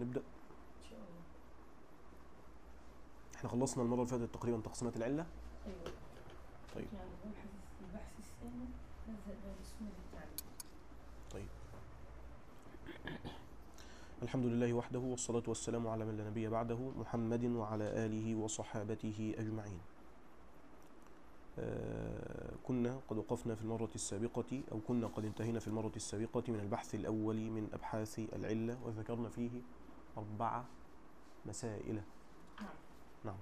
نبدأ إن شاء الله احنا خلصنا المرة اللي فاتت تقريبا تقسيمات العلة أيوة طيب. يعني البحث البحث الثاني مذهب أهل السنة بالتعليم الحمد لله وحده والصلاة والسلام على من لا نبي بعده محمد وعلى آله وصحابته أجمعين آه، كنا قد وقفنا في المرة السابقة أو كنا قد انتهينا في المرة السابقة من البحث الأول من أبحاث العلة وذكرنا فيه أربع مسائل نعم. نعم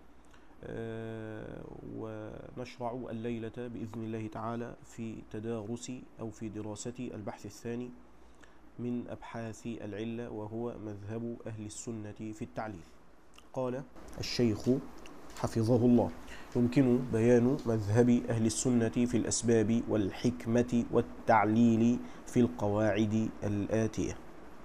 آه، ونشرع الليلة بإذن الله تعالى في تدارس أو في دراسة البحث الثاني من أبحاث العلة وهو مذهب أهل السنة في التعليل قال الشيخ حفظه الله يمكن بيان مذهب أهل السنة في الأسباب والحكمة والتعليل في القواعد الآتية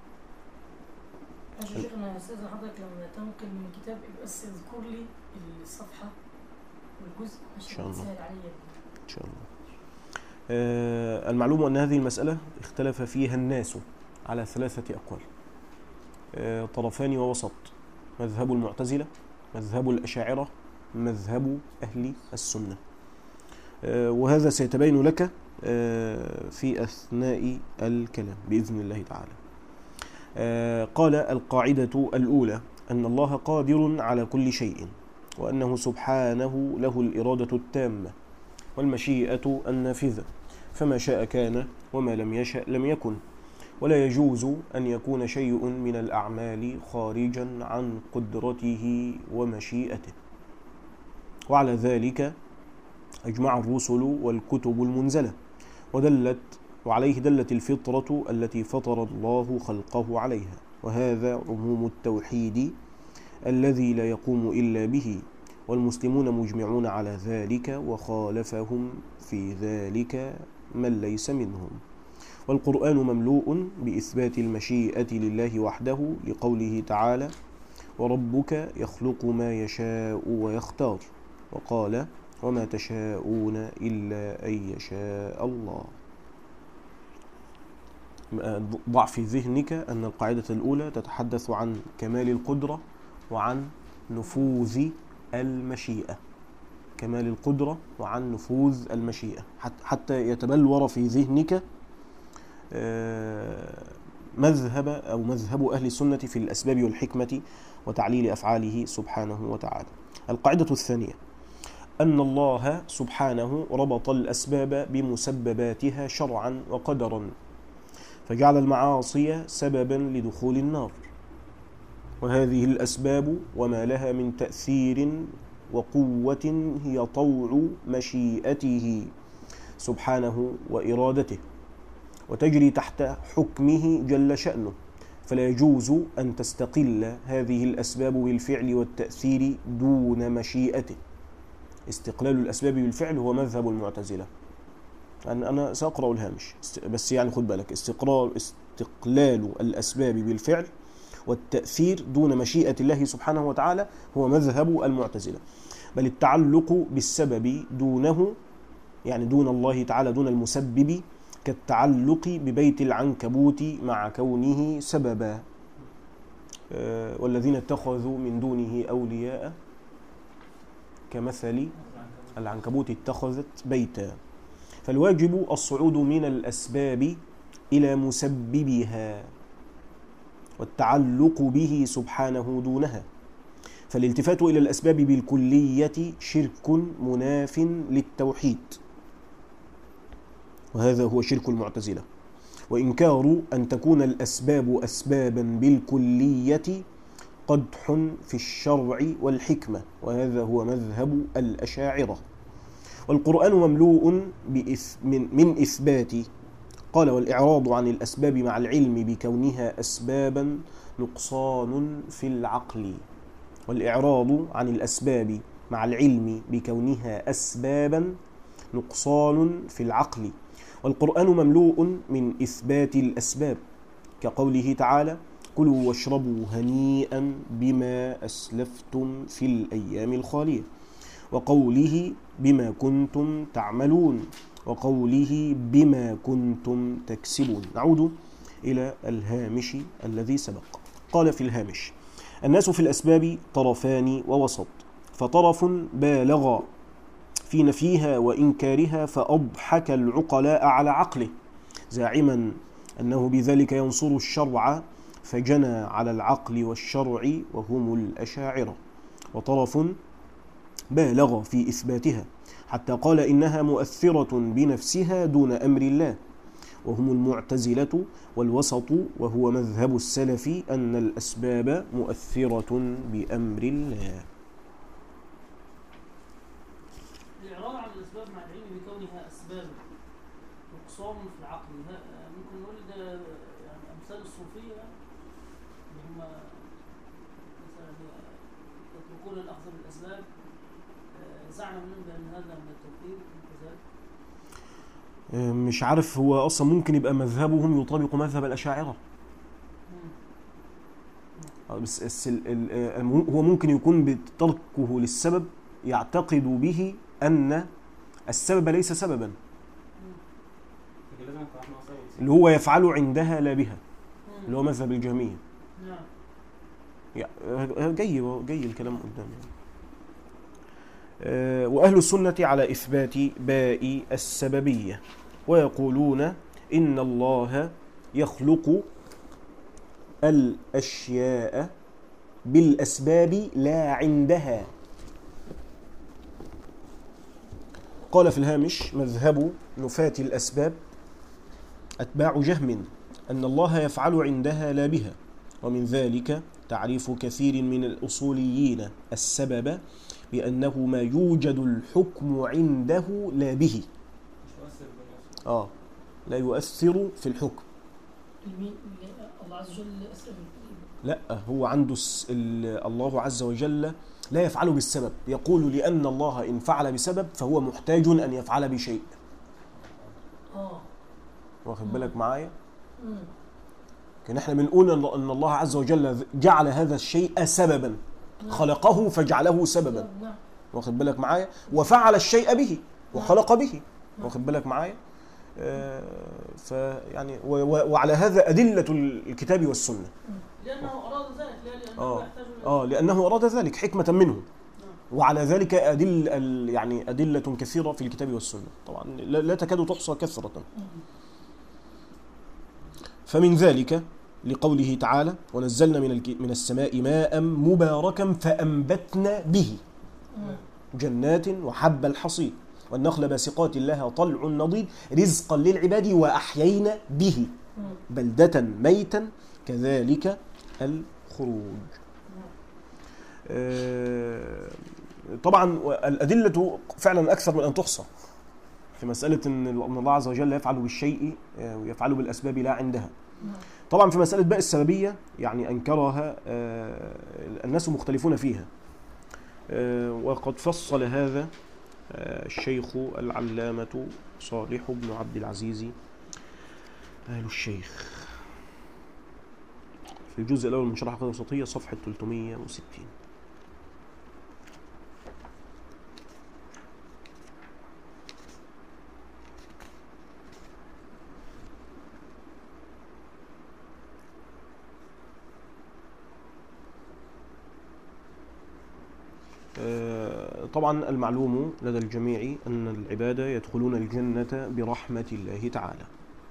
عشان شيخنا أستاذ حضرتك لما تنقل من الكتاب يبقى بس اذكر لي الصفحة والجزء عشان شاء الله. تسهل عليا إن شاء الله آه، المعلوم أن هذه المسألة اختلف فيها الناس على ثلاثة أقوال آه، طرفان ووسط مذهب المعتزلة مذهب الأشاعرة مذهب أهل السنة آه، وهذا سيتبين لك آه، في أثناء الكلام بإذن الله تعالى آه، قال القاعدة الأولى أن الله قادر على كل شيء وأنه سبحانه له الإرادة التامة والمشيئة النافذة فما شاء كان وما لم يشأ لم يكن ولا يجوز أن يكون شيء من الأعمال خارجا عن قدرته ومشيئته وعلى ذلك أجمع الرسل والكتب المنزلة ودلت وعليه دلت الفطرة التي فطر الله خلقه عليها وهذا عموم التوحيد الذي لا يقوم إلا به والمسلمون مجمعون على ذلك وخالفهم في ذلك من ليس منهم والقرآن مملوء بإثبات المشيئة لله وحده لقوله تعالى وربك يخلق ما يشاء ويختار وقال وما تشاءون إلا أن يشاء الله ضع في ذهنك أن القاعدة الأولى تتحدث عن كمال القدرة وعن نفوذ المشيئة كمال القدرة وعن نفوذ المشيئة حت- حتى يتبلور في ذهنك آه، مذهب أو مذهب أهل السنة في الأسباب والحكمة وتعليل أفعاله سبحانه وتعالى القاعدة الثانية أن الله سبحانه ربط الأسباب بمسبباتها شرعا وقدرا فجعل المعاصي سببا لدخول النار وهذه الأسباب وما لها من تأثير وقوة هي طوع مشيئته سبحانه وإرادته وتجري تحت حكمه جل شأنه فلا يجوز أن تستقل هذه الأسباب بالفعل والتأثير دون مشيئته استقلال الأسباب بالفعل هو مذهب المعتزلة أنا أنا سأقرأ الهامش است- بس يعني خد بالك استقرار استقلال الأسباب بالفعل والتأثير دون مشيئة الله سبحانه وتعالى هو مذهب المعتزلة بل التعلق بالسبب دونه يعني دون الله تعالى دون المسبب كالتعلق ببيت العنكبوت مع كونه سببا آه، والذين اتخذوا من دونه أولياء كمثل العنكبوت اتخذت بيتا فالواجب الصعود من الأسباب إلى مسببها والتعلق به سبحانه دونها فالالتفات إلى الأسباب بالكلية شرك مناف للتوحيد وهذا هو شرك المعتزلة وإنكار أن تكون الأسباب أسبابا بالكلية قدح في الشرع والحكمة وهذا هو مذهب الأشاعرة والقرآن مملوء بإث من, من إثبات قال والإعراض عن الأسباب مع العلم بكونها أسبابا نقصان في العقل والإعراض عن الأسباب مع العلم بكونها أسبابا نقصان في العقل والقرآن مملوء من إثبات الأسباب كقوله تعالى كلوا واشربوا هنيئا بما أسلفتم في الأيام الخالية وقوله بما كنتم تعملون وقوله بما كنتم تكسبون نعود إلى الهامش الذي سبق قال في الهامش الناس في الأسباب طرفان ووسط فطرف بالغ في نفيها وإنكارها فأضحك العقلاء على عقله زاعما أنه بذلك ينصر الشرع فجنى على العقل والشرع وهم الأشاعرة وطرف بالغ في إثباتها حتى قال إنها مؤثرة بنفسها دون أمر الله وهم المعتزلة والوسط وهو مذهب السلف أن الأسباب مؤثرة بأمر الله الإعراض عن الأسباب مع العلم بكونها أسباب نقصان في العقل ها- ممكن نقول ده يعني أمثال الصوفية اللي هم مثلا يتركون الأخذ بالأسباب آه، زعما منهم بأن هذا من التوحيد كذلك مش عارف هو أصلا ممكن يبقى مذهبهم يطابق مذهب الأشاعرة بس بس ال- ال- آه، هو ممكن يكون بتركه للسبب يعتقد به أن السبب ليس سببا لكن لازم يبقى احنا سوا اللي هو يفعل عندها لا بها اللي هو مذهب الجهمية نعم يعني آه، جاي جاي الكلام قدام يعني. آه، وأهل السنة على إثبات باء السببية ويقولون إن الله يخلق الأشياء بالأسباب لا عندها قال في الهامش مذهب نفاة الأسباب أتباع جهم أن الله يفعل عندها لا بها ومن ذلك تعريف كثير من الأصوليين السبب بأنه ما يوجد الحكم عنده لا به مش مؤثر بالنفس آه لا يؤثر في الحكم المين الله عز وجل أسأل لا هو عنده الس- ال- الله عز وجل لا يفعل بالسبب يقول لأن الله إن فعل بسبب فهو محتاج أن يفعل بشيء آه واخد بالك معايا مم. كان احنا بنقول ان إن الله عز وجل جعل هذا الشيء سببا نعم. خلقه فجعله سببا نعم واخد بالك معايا وفعل الشيء به وخلق به واخد بالك معايا آه، فيعني و- و- وعلى هذا أدلة الكتاب والسنة لأنه أراد ذلك لا لأنه آه. يحتاج إلى اه لأنه أراد ذلك حكمة منه وعلى ذلك أدل ال- يعني أدلة كثيرة في الكتاب والسنة طبعا لا لا تكاد تحصى كثرة فمن ذلك لقوله تعالى ونزلنا من الك- من السماء ماء مباركا فأنبتنا به مم. جنات وحب الحصيد والنخل باسقات لها طلع نضيد رزقا للعباد وأحيينا به مم. بلدة ميتا كذلك الخروج آه، طبعا الأدلة فعلا أكثر من أن تحصى في مسألة أن أن الله عز وجل يفعل بالشيء آه، ويفعل بالأسباب لا عندها نعم. طبعا في مسألة باء السببية يعني أنكرها آه، الناس مختلفون فيها آه، وقد فصل هذا آه، الشيخ العلامة صالح بن عبد العزيز آل الشيخ في الجزء الأول من شرح العقيدة الوسطية صفحة 360 آه، طبعا المعلوم لدى الجميع أن العباد يدخلون الجنة برحمة الله تعالى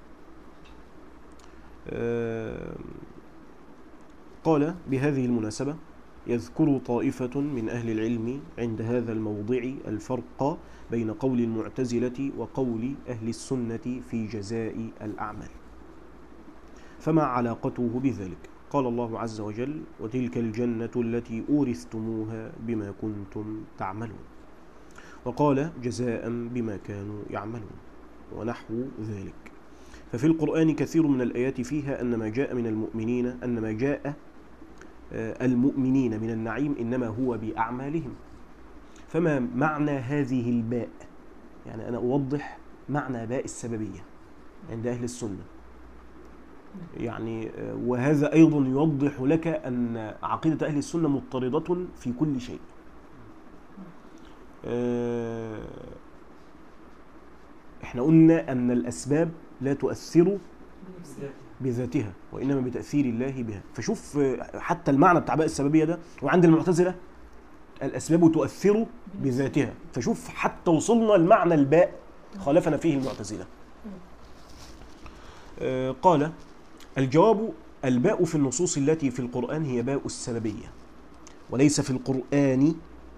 آه، قال بهذه المناسبة يذكر طائفة من أهل العلم عند هذا الموضع الفرق بين قول المعتزلة وقول أهل السنة في جزاء الأعمال فما علاقته بذلك قال الله عز وجل وتلك الجنة التي أورثتموها بما كنتم تعملون وقال جزاء بما كانوا يعملون ونحو ذلك ففي القرآن كثير من الآيات فيها أن ما جاء من المؤمنين أن ما جاء آه، المؤمنين من النعيم إنما هو بأعمالهم فما معنى هذه الباء يعني أنا أوضح معنى باء السببية عند أهل السنة يعني آه، وهذا أيضا يوضح لك أن عقيدة أهل السنة مضطردة في كل شيء آه، احنا قلنا أن الأسباب لا تؤثر بنفسه. بالذات بذاتها وانما بتاثير الله بها فشوف آه، حتى المعنى بتاع باء السببيه ده وعند المعتزله الاسباب تؤثر بذاتها فشوف حتى وصلنا لمعنى الباء خالفنا فيه المعتزله آه، قال الجواب الباء في النصوص التي في القرآن هي باء السببية وليس في القرآن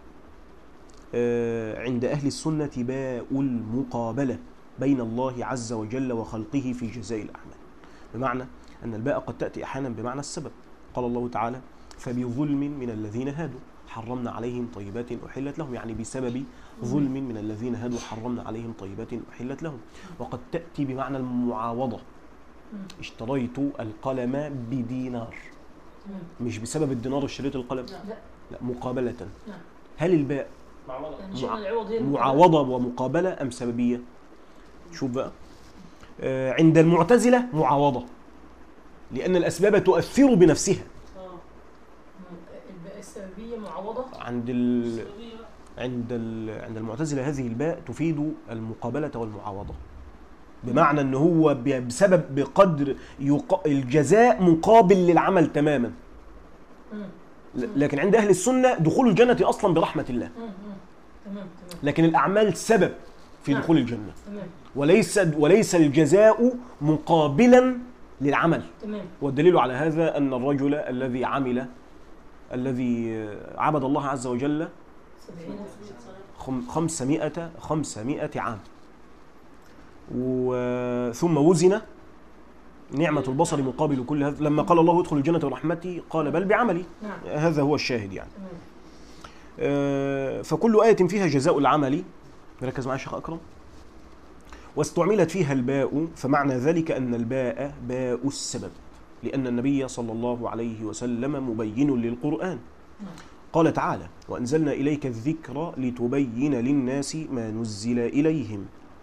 آه، عند أهل السنة باء المقابلة بين الله عز وجل وخلقه في جزاء الأعمال بمعنى أن الباء قد تأتي أحيانا بمعنى السبب قال الله تعالى فبظلم من الذين هادوا حرمنا عليهم طيبات أحلت لهم يعني بسبب ظلم من الذين هادوا حرمنا عليهم طيبات أحلت لهم وقد تأتي بمعنى المعاوضة مم. اشتريت القلم بدينار تمام مش بسبب الدينار اشتريت القلم لا. لا لا مقابلة نعم. هل الباء معوضة يعني مع- شيء من العوض هي المقابلة. معاوضة ومقابلة أم سببية شوف بقى آه، عند المعتزلة معاوضة لأن الأسباب تؤثر بنفسها اه مم. الباء السببية معوضة عند ال... السببية بقى. عند ال... عند المعتزلة هذه الباء تفيد المقابلة والمعاوضة بمعنى ان هو ب- بسبب بقدر يق... الجزاء مقابل للعمل تماما مم. ل- لكن عند اهل السنه دخول الجنه اصلا برحمه الله مم. مم. تمام تمام لكن الاعمال سبب في نعم. دخول الجنه تمام وليس وليس الجزاء مقابلا للعمل تمام والدليل على هذا ان الرجل الذي عمل الذي عبد الله عز وجل سبعين خم- خمسمائة خمسمائة عام و- ثم وزن نعمة البصر مقابل كل هذا لما قال الله ادخل الجنة برحمتي قال بل بعملي نعم هذا هو الشاهد يعني تمام آه، فكل آية فيها جزاء العمل ركز معي يا شيخ أكرم واستعملت فيها الباء فمعنى ذلك أن الباء باء السبب لأن النبي صلى الله عليه وسلم مبين للقرآن نعم. قال تعالى وأنزلنا إليك الذكر لتبين للناس ما نزل إليهم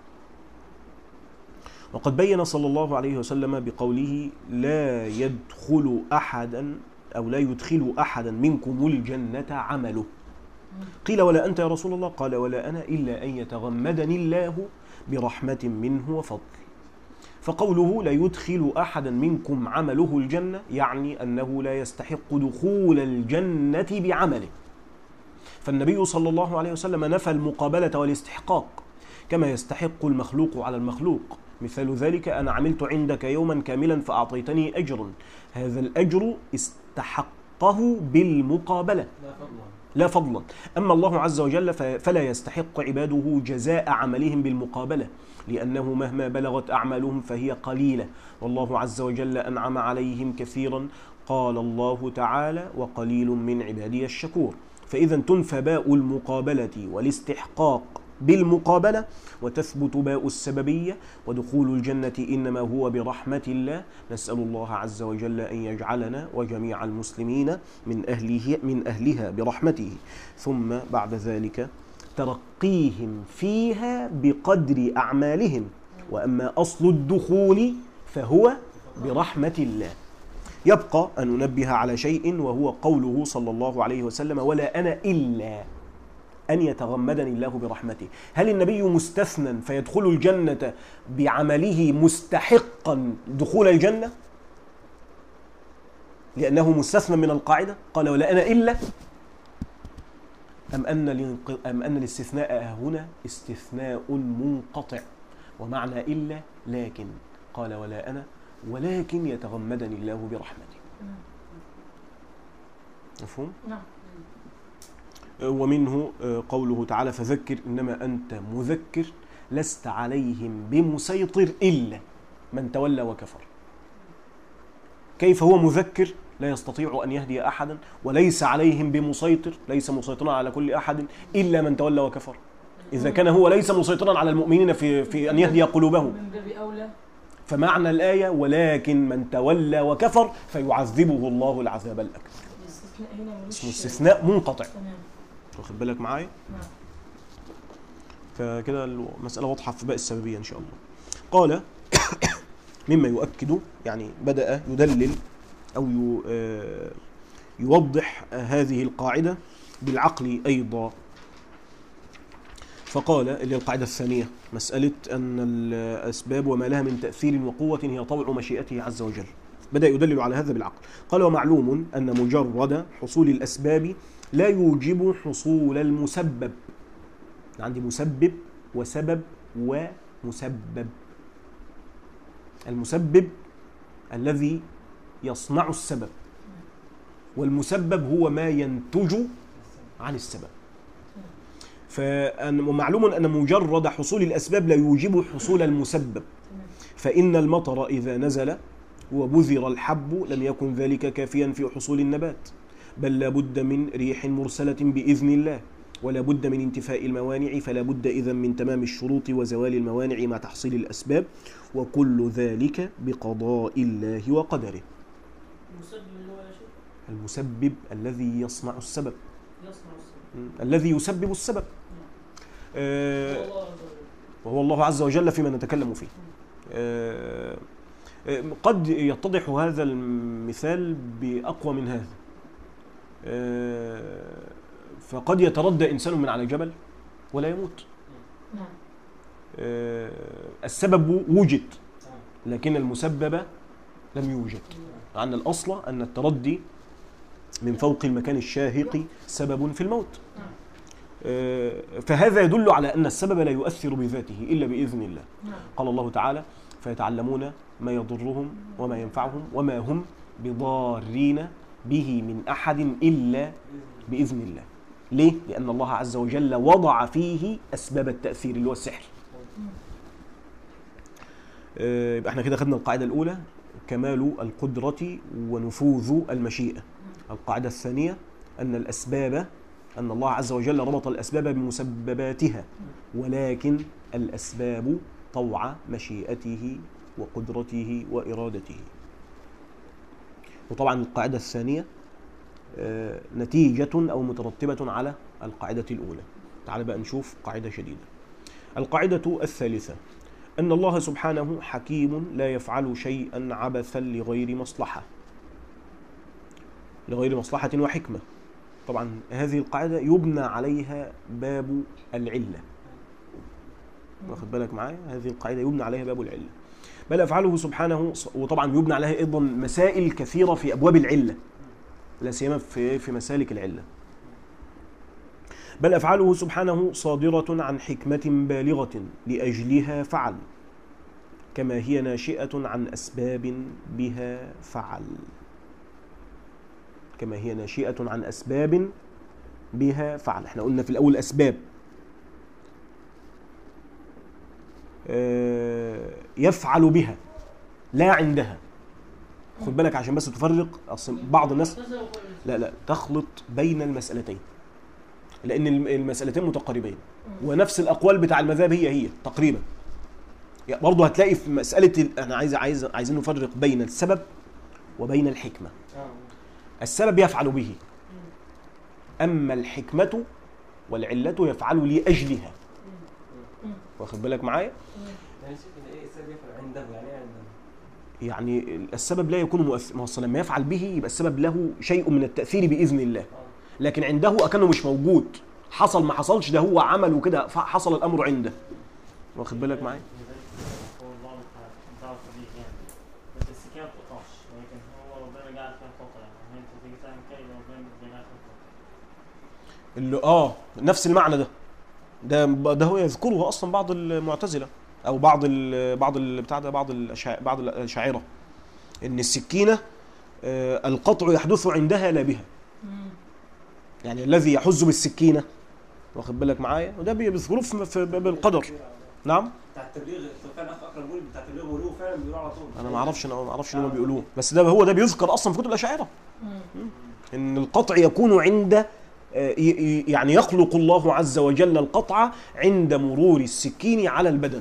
وقد بين صلى الله عليه وسلم بقوله لا يدخل أحدا أو لا يدخل أحدا منكم الجنة عمله قيل ولا أنت يا رسول الله قال ولا أنا إلا أن يتغمدني الله برحمة منه وفضل فقوله لا يدخل أحدا منكم عمله الجنة يعني أنه لا يستحق دخول الجنة بعمله فالنبي صلى الله عليه وسلم نفى المقابلة والاستحقاق كما يستحق المخلوق على المخلوق مثال ذلك أنا عملت عندك يوما كاملا فأعطيتني أجرا هذا الأجر استحقه بالمقابلة لا فضلا لا فضلا أما الله عز وجل ف- فلا يستحق عباده جزاء عملهم بالمقابلة لأنه مهما بلغت أعمالهم فهي قليلة والله عز وجل أنعم عليهم كثيرا قال الله تعالى وقليل من عبادي الشكور فإذا تنفى باء المقابلة والاستحقاق بالمقابلة وتثبت باء السببية ودخول الجنة إنما هو برحمة الله نسأل الله عز وجل أن يجعلنا وجميع المسلمين من أهله من أهلها برحمته ثم بعد ذلك ترقيهم فيها بقدر أعمالهم وأما أصل الدخول فهو برحمة الله يبقى أن ننبه على شيء وهو قوله صلى الله عليه وسلم ولا أنا إلا أن يتغمدني الله برحمته هل النبي مستثنى فيدخل الجنة بعمله مستحقا دخول الجنة لأنه مستثنى من القاعدة قال ولا أنا إلا أم أن الانق- أم أن الاستثناء هنا استثناء منقطع ومعنى إلا لكن قال ولا أنا ولكن يتغمدني الله برحمته تمام. مفهوم؟ نعم ومنه قوله تعالى فذكر إنما أنت مذكر لست عليهم بمسيطر إلا من تولى وكفر كيف هو مذكر لا يستطيع أن يهدي أحدا وليس عليهم بمسيطر ليس مسيطرا على كل أحد إلا من تولى وكفر إذا كان هو ليس مسيطرا على المؤمنين في, في أن يهدي قلوبهم من باب أولى فمعنى الآية ولكن من تولى وكفر فيعذبه الله العذاب الأكبر الاستثناء هنا ملوش اسمه استثناء منقطع تمام واخد بالك معايا نعم فكده المسألة واضحة في باقي السببية إن شاء الله قال مما يؤكد يعني بدأ يدلل أو يو- آه، يوضح هذه القاعدة بالعقل أيضا فقال اللي هي القاعدة الثانية مسألة أن الأسباب وما لها من تأثير وقوة هي طوع مشيئته عز وجل بدأ يدلل على هذا بالعقل قال ومعلوم أن مجرد حصول الأسباب لا يوجب حصول المسبب عندي مسبب وسبب ومسبب المسبب الذي يصنع السبب والمسبب هو ما ينتج عن السبب فأن- ومعلوم أن مجرد حصول الأسباب لا يوجب حصول المسبب تمام فإن المطر إذا نزل وبذر الحب لم يكن ذلك كافيا في حصول النبات بل لا بد من ريح مرسلة بإذن الله ولا بد من انتفاء الموانع فلا بد إذا من تمام الشروط وزوال الموانع مع تحصيل الأسباب وكل ذلك بقضاء الله وقدره المسبب اللي هو يا شيخ المسبب الذي يصنع السبب يصنع السبب م، الذي يسبب السبب آه، هو الله عز وجل وهو الله عز وجل فيما نتكلم فيه آه، آه، قد يتضح هذا المثال بأقوى من هذا آه، فقد يتردى إنسان من على جبل ولا يموت نعم آه، السبب وجد تمام. لكن المسبب لم يوجد عن الأصل أن التردي من فوق المكان الشاهق سبب في الموت نعم آه، فهذا يدل على أن السبب لا يؤثر بذاته إلا بإذن الله نعم قال الله تعالى فيتعلمون ما يضرهم وما ينفعهم وما هم بضارين به من أحد إلا بإذن الله ليه؟ لأن الله عز وجل وضع فيه أسباب التأثير اللي هو السحر آه، يبقى احنا كده خدنا القاعدة الأولى كمال القدرة ونفوذ المشيئة القاعدة الثانية أن الأسباب أن الله عز وجل ربط الأسباب بمسبباتها ولكن الأسباب طوع مشيئته وقدرته وإرادته وطبعا القاعدة الثانية آه، نتيجة أو مترتبة على القاعدة الأولى تعال بقى نشوف قاعدة شديدة القاعدة الثالثة أن الله سبحانه حكيم لا يفعل شيئا عبثا لغير مصلحة لغير مصلحة وحكمة طبعا هذه القاعدة يبنى عليها باب العلة واخد بالك معايا هذه القاعدة يبنى عليها باب العلة بل أفعاله سبحانه وطبعا يبنى عليها أيضا مسائل كثيرة في أبواب العلة لا سيما في في مسالك العلة بل أفعاله سبحانه صادرة عن حكمة بالغة لأجلها فعل كما هي ناشئة عن أسباب بها فعل كما هي ناشئة عن أسباب بها فعل احنا قلنا في الأول أسباب آه، يفعل بها لا عندها خد بالك عشان بس تفرق أصل بعض الناس المعتزلة وقول لا لا تخلط بين المسألتين لأن الم- المسألتين متقاربين ونفس الأقوال بتاع المذاهب هي هي تقريبا يعني برضه هتلاقي في مسألة ال- أنا عايز عايز عايزين نفرق بين السبب وبين الحكمة آه. السبب يفعل به أما الحكمة والعلة يفعل لأجلها واخد بالك معايا يعني شوف إن ايه السبب يفعل عنده يعني ايه عنده يعني السبب لا يكون مؤثر ما هو أصل لما يفعل به يبقى السبب له شيء من التأثير بإذن الله اه لكن عنده أكنه مش موجود حصل ما حصلش ده هو عمل وكده فحصل الأمر عنده واخد بالك معايا هو الله تعالى تعرف بيه يعني بس السكينة ما بتقطعش ولكن هو ربنا جعل فيها قطع يعني انت تيجي تعمل كده يبقى ربنا جعل فيها قطع اللي اه نفس المعنى ده ده ده هو يذكره اصلا بعض المعتزله او بعض ال بعض ال بتاع ده بعض الأشاع بعض الاشاعره ان السكينه آه، القطع يحدث عندها لا بها مم. يعني الذي يحز بالسكينه واخد بالك معايا وده بيذكروه في في باب القدر نعم بتاع التبليغ فعلا اخ اكرم بيقول بتاع التبليغ ولوه فعلا بيقولوا على طول انا ما اعرفش انا ما اعرفش اللي هم بيقولوه بس ده هو ده بيذكر اصلا في كتب الاشاعره مم. ان القطع يكون عند آه، ي- ي- يعني يخلق الله عز وجل القطع عند مرور السكين على البدن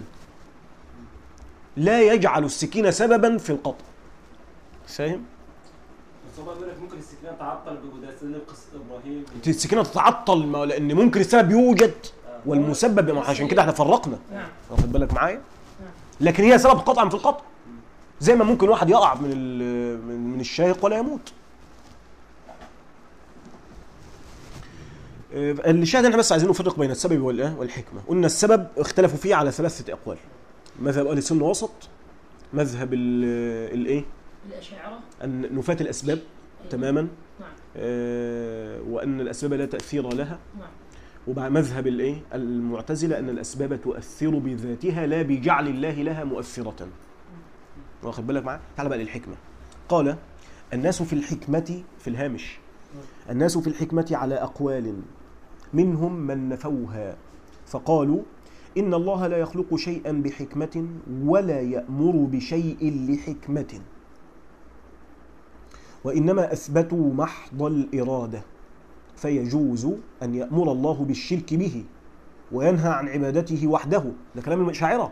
لا يجعل السكين سببا في القطع فاهم بس هو بقى بيقول لك ممكن السكينه تعطل وده استدل بقصه ابراهيم السكينه تتعطل ما- لان ممكن السبب يوجد آه. والمسبب ما عشان كده احنا فرقنا نعم واخد بالك معايا لكن هي سبب قطعا في القطع زي ما ممكن واحد يقع من ال- من من الشاهق ولا يموت آه، الشاهد احنا بس عايزين نفرق بين السبب والإيه؟ والحكمه قلنا السبب اختلفوا فيه على ثلاثه اقوال مذهب اهل السنه وسط مذهب ال- الايه الأشاعرة ان نفاة الاسباب أيوة. تماما نعم آه، وان الاسباب لا تاثير لها نعم وبعد مذهب الايه المعتزله ان الاسباب تؤثر بذاتها لا بجعل الله لها مؤثره واخد بالك معايا تعال بقى للحكمه قال الناس في الحكمه في الهامش الناس في الحكمه على اقوال منهم من نفوها فقالوا ان الله لا يخلق شيئا بحكمه ولا يامر بشيء لحكمه وانما اثبتوا محض الاراده فيجوز أن يأمر الله بالشرك به وينهى عن عبادته وحده ده كلام الأشاعرة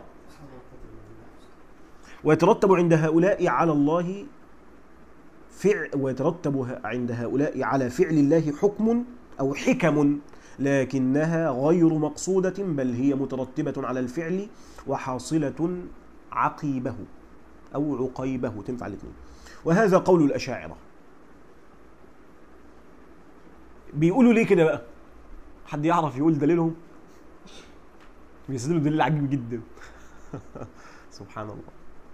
ويترتب عند هؤلاء على الله فعل ويترتب ه- عند هؤلاء على فعل الله حكم أو حكم لكنها غير مقصودة بل هي مترتبة على الفعل وحاصلة عقيبه أو عقيبه تنفع الاثنين وهذا قول الأشاعرة بيقولوا ليه كده بقى حد يعرف يقول دليلهم بيستدلوا دليل عجيب جدا سبحان الله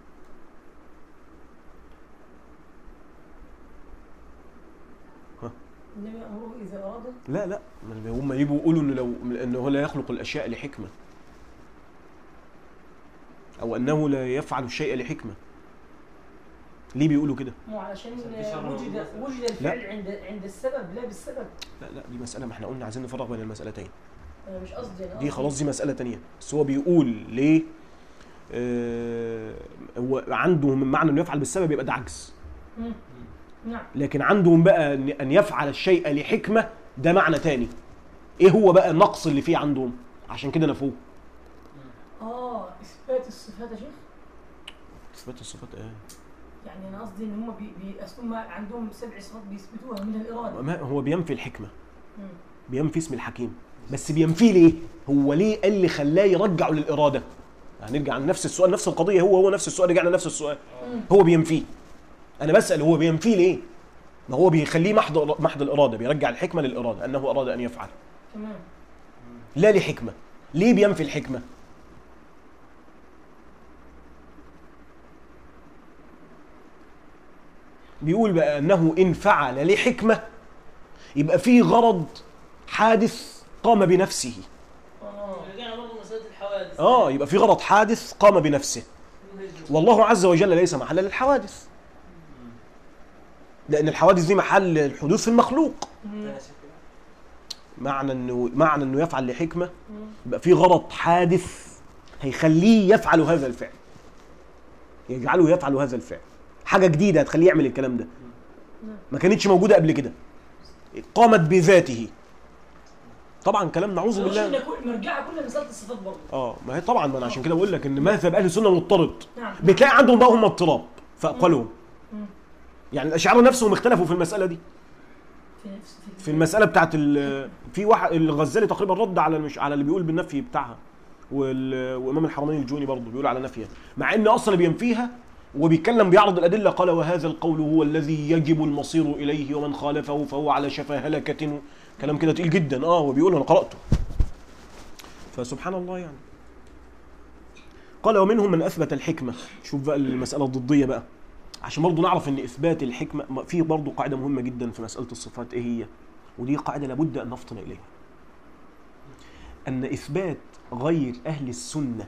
إنما أمره إذا أراد لا لا من هم يجوا يقولوا انه لو انه لا يخلق الاشياء لحكمه او انه لا يفعل الشيء لحكمه ليه بيقولوا كده مو علشان عشان تشرع وجد الله. وجد الفعل عند عند السبب لا بالسبب لا لا دي مساله ما احنا قلنا عايزين نفرق بين المسالتين أنا مش قصدي أنا دي قصدي- خلاص دي مساله تانية بس هو بيقول ليه آه هو عندهم معنى انه يفعل بالسبب يبقى ده عجز مم. نعم لكن عندهم بقى إن- ان يفعل الشيء لحكمه ده معنى تاني ايه هو بقى النقص اللي فيه عندهم عشان كده نفوه آه إثبات الصفات يا شيخ اثبات الصفات ايه يعني أنا قصدي إن هم بي بي أصل هم عندهم سبع صفات بيثبتوها من الإرادة ما هو بينفي الحكمه مم. بينفي اسم الحكيم بس بينفيه ليه هو ليه إيه اللي خلاه يرجعه للاراده هنرجع عن نفس السؤال نفس القضيه هو هو نفس السؤال رجعنا نفس السؤال مم. هو بينفيه انا بسال هو بينفيه ليه ما هو بيخليه محض محض الاراده بيرجع الحكمه للاراده انه اراد ان يفعل تمام لا لحكمه ليه بينفي الحكمه بيقول بقى انه ان فعل لحكمه يبقى فيه غرض حادث قام بنفسه آه رجعنا برضه مسألة الحوادث اه يبقى في غرض حادث قام بنفسه والله عز وجل ليس محلا للحوادث لان الحوادث دي محل الحدوث في المخلوق مم. معنى انه معنى انه يفعل لحكمه مم. يبقى في غرض حادث هيخليه يفعل هذا الفعل يجعله يفعل هذا الفعل حاجه جديده هتخليه يعمل الكلام ده ما كانتش موجوده قبل كده قامت بذاته طبعا كلام نعوذ مش بالله إن كل- مرجعها كل مسألة الصفات برضه اه ما هي طبعا ما انا عشان كده بقول لك ان مذهب اهل السنه مضطرد نعم بتلاقي عندهم بقى هم اضطراب في اقوالهم مم. يعني الاشاعره نفسهم اختلفوا في المساله دي في نفس في, في المساله بتاعت ال- في واحد الغزالي تقريبا رد على مش على اللي بيقول بالنفي بتاعها وال- وامام الحرمين الجوني برضه بيقول على نفيها مع ان اصلا اللي بينفيها وبيتكلم بيعرض الادله قال وهذا القول هو الذي يجب المصير اليه ومن خالفه فهو على شفا هلكه كلام كده تقيل جدا اه هو بيقول انا قراته فسبحان الله يعني قال ومنهم من اثبت الحكمه شوف بقى المساله الضديه بقى عشان برضه نعرف ان اثبات الحكمه ما- في برضه قاعده مهمه جدا في مساله الصفات ايه هي ودي قاعده لابد ان نفطن اليها ان اثبات غير اهل السنه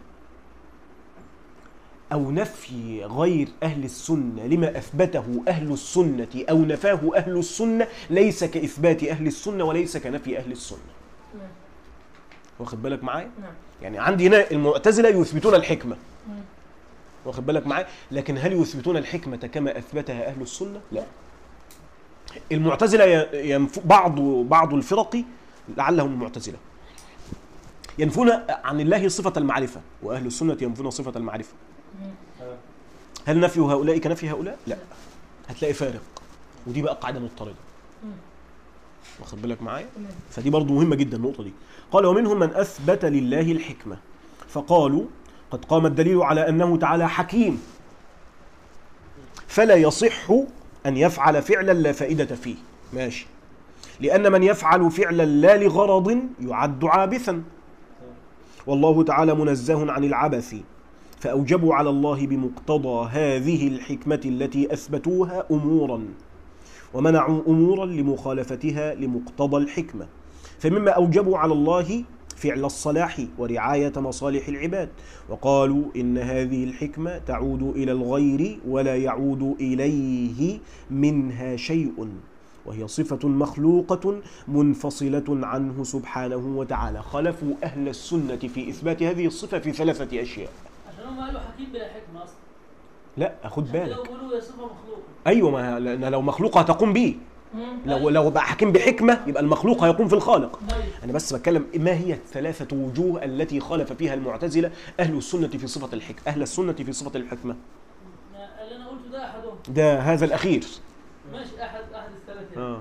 او نفي غير اهل السنه لما اثبته اهل السنه او نفاه اهل السنه ليس كاثبات اهل السنه وليس كنفي اهل السنه نعم واخد بالك معايا نعم يعني عندي هنا المعتزله يثبتون الحكمه مم. واخد بالك معايا لكن هل يثبتون الحكمه كما اثبتها اهل السنه لا المعتزله ي- ينف... بعض بعض الفرق لعلهم المعتزله ينفون عن الله صفه المعرفه واهل السنه ينفون صفه المعرفه مم. هل نفي هؤلاء كنفي هؤلاء لا هتلاقي فارق ودي بقى قاعده مضطرده مم. واخد بالك معايا تمام فدي برضو مهمة جدا النقطة دي قال ومنهم من أثبت لله الحكمة فقالوا قد قام الدليل على أنه تعالى حكيم فلا يصح أن يفعل فعلا لا فائدة فيه ماشي لأن من يفعل فعلا لا لغرض يعد عابثا والله تعالى منزه عن العبث فأوجبوا على الله بمقتضى هذه الحكمة التي أثبتوها أمورا ومنعوا أمورا لمخالفتها لمقتضى الحكمة فمما أوجبوا على الله فعل الصلاح ورعاية مصالح العباد وقالوا إن هذه الحكمة تعود إلى الغير ولا يعود إليه منها شيء وهي صفة مخلوقة منفصلة عنه سبحانه وتعالى خلفوا أهل السنة في إثبات هذه الصفة في ثلاثة أشياء عشان هم قالوا حكيم بلا حكمه اصلا لا خد عشان بالك لو بيقولوا هي صفه مخلوقه أيوة ما لأن لو مخلوق هتقوم به مم. لو لو بقى حكيم بحكمة يبقى المخلوق هيقوم في الخالق طيب أنا بس بتكلم ما هي الثلاثة وجوه التي خالف فيها المعتزلة أهل السنة في صفة الحكمة أهل السنة في صفة الحكمة ما- اللي انا قلته ده احدهم ده هذا الأخير ماشي احد احد الثلاثه آه.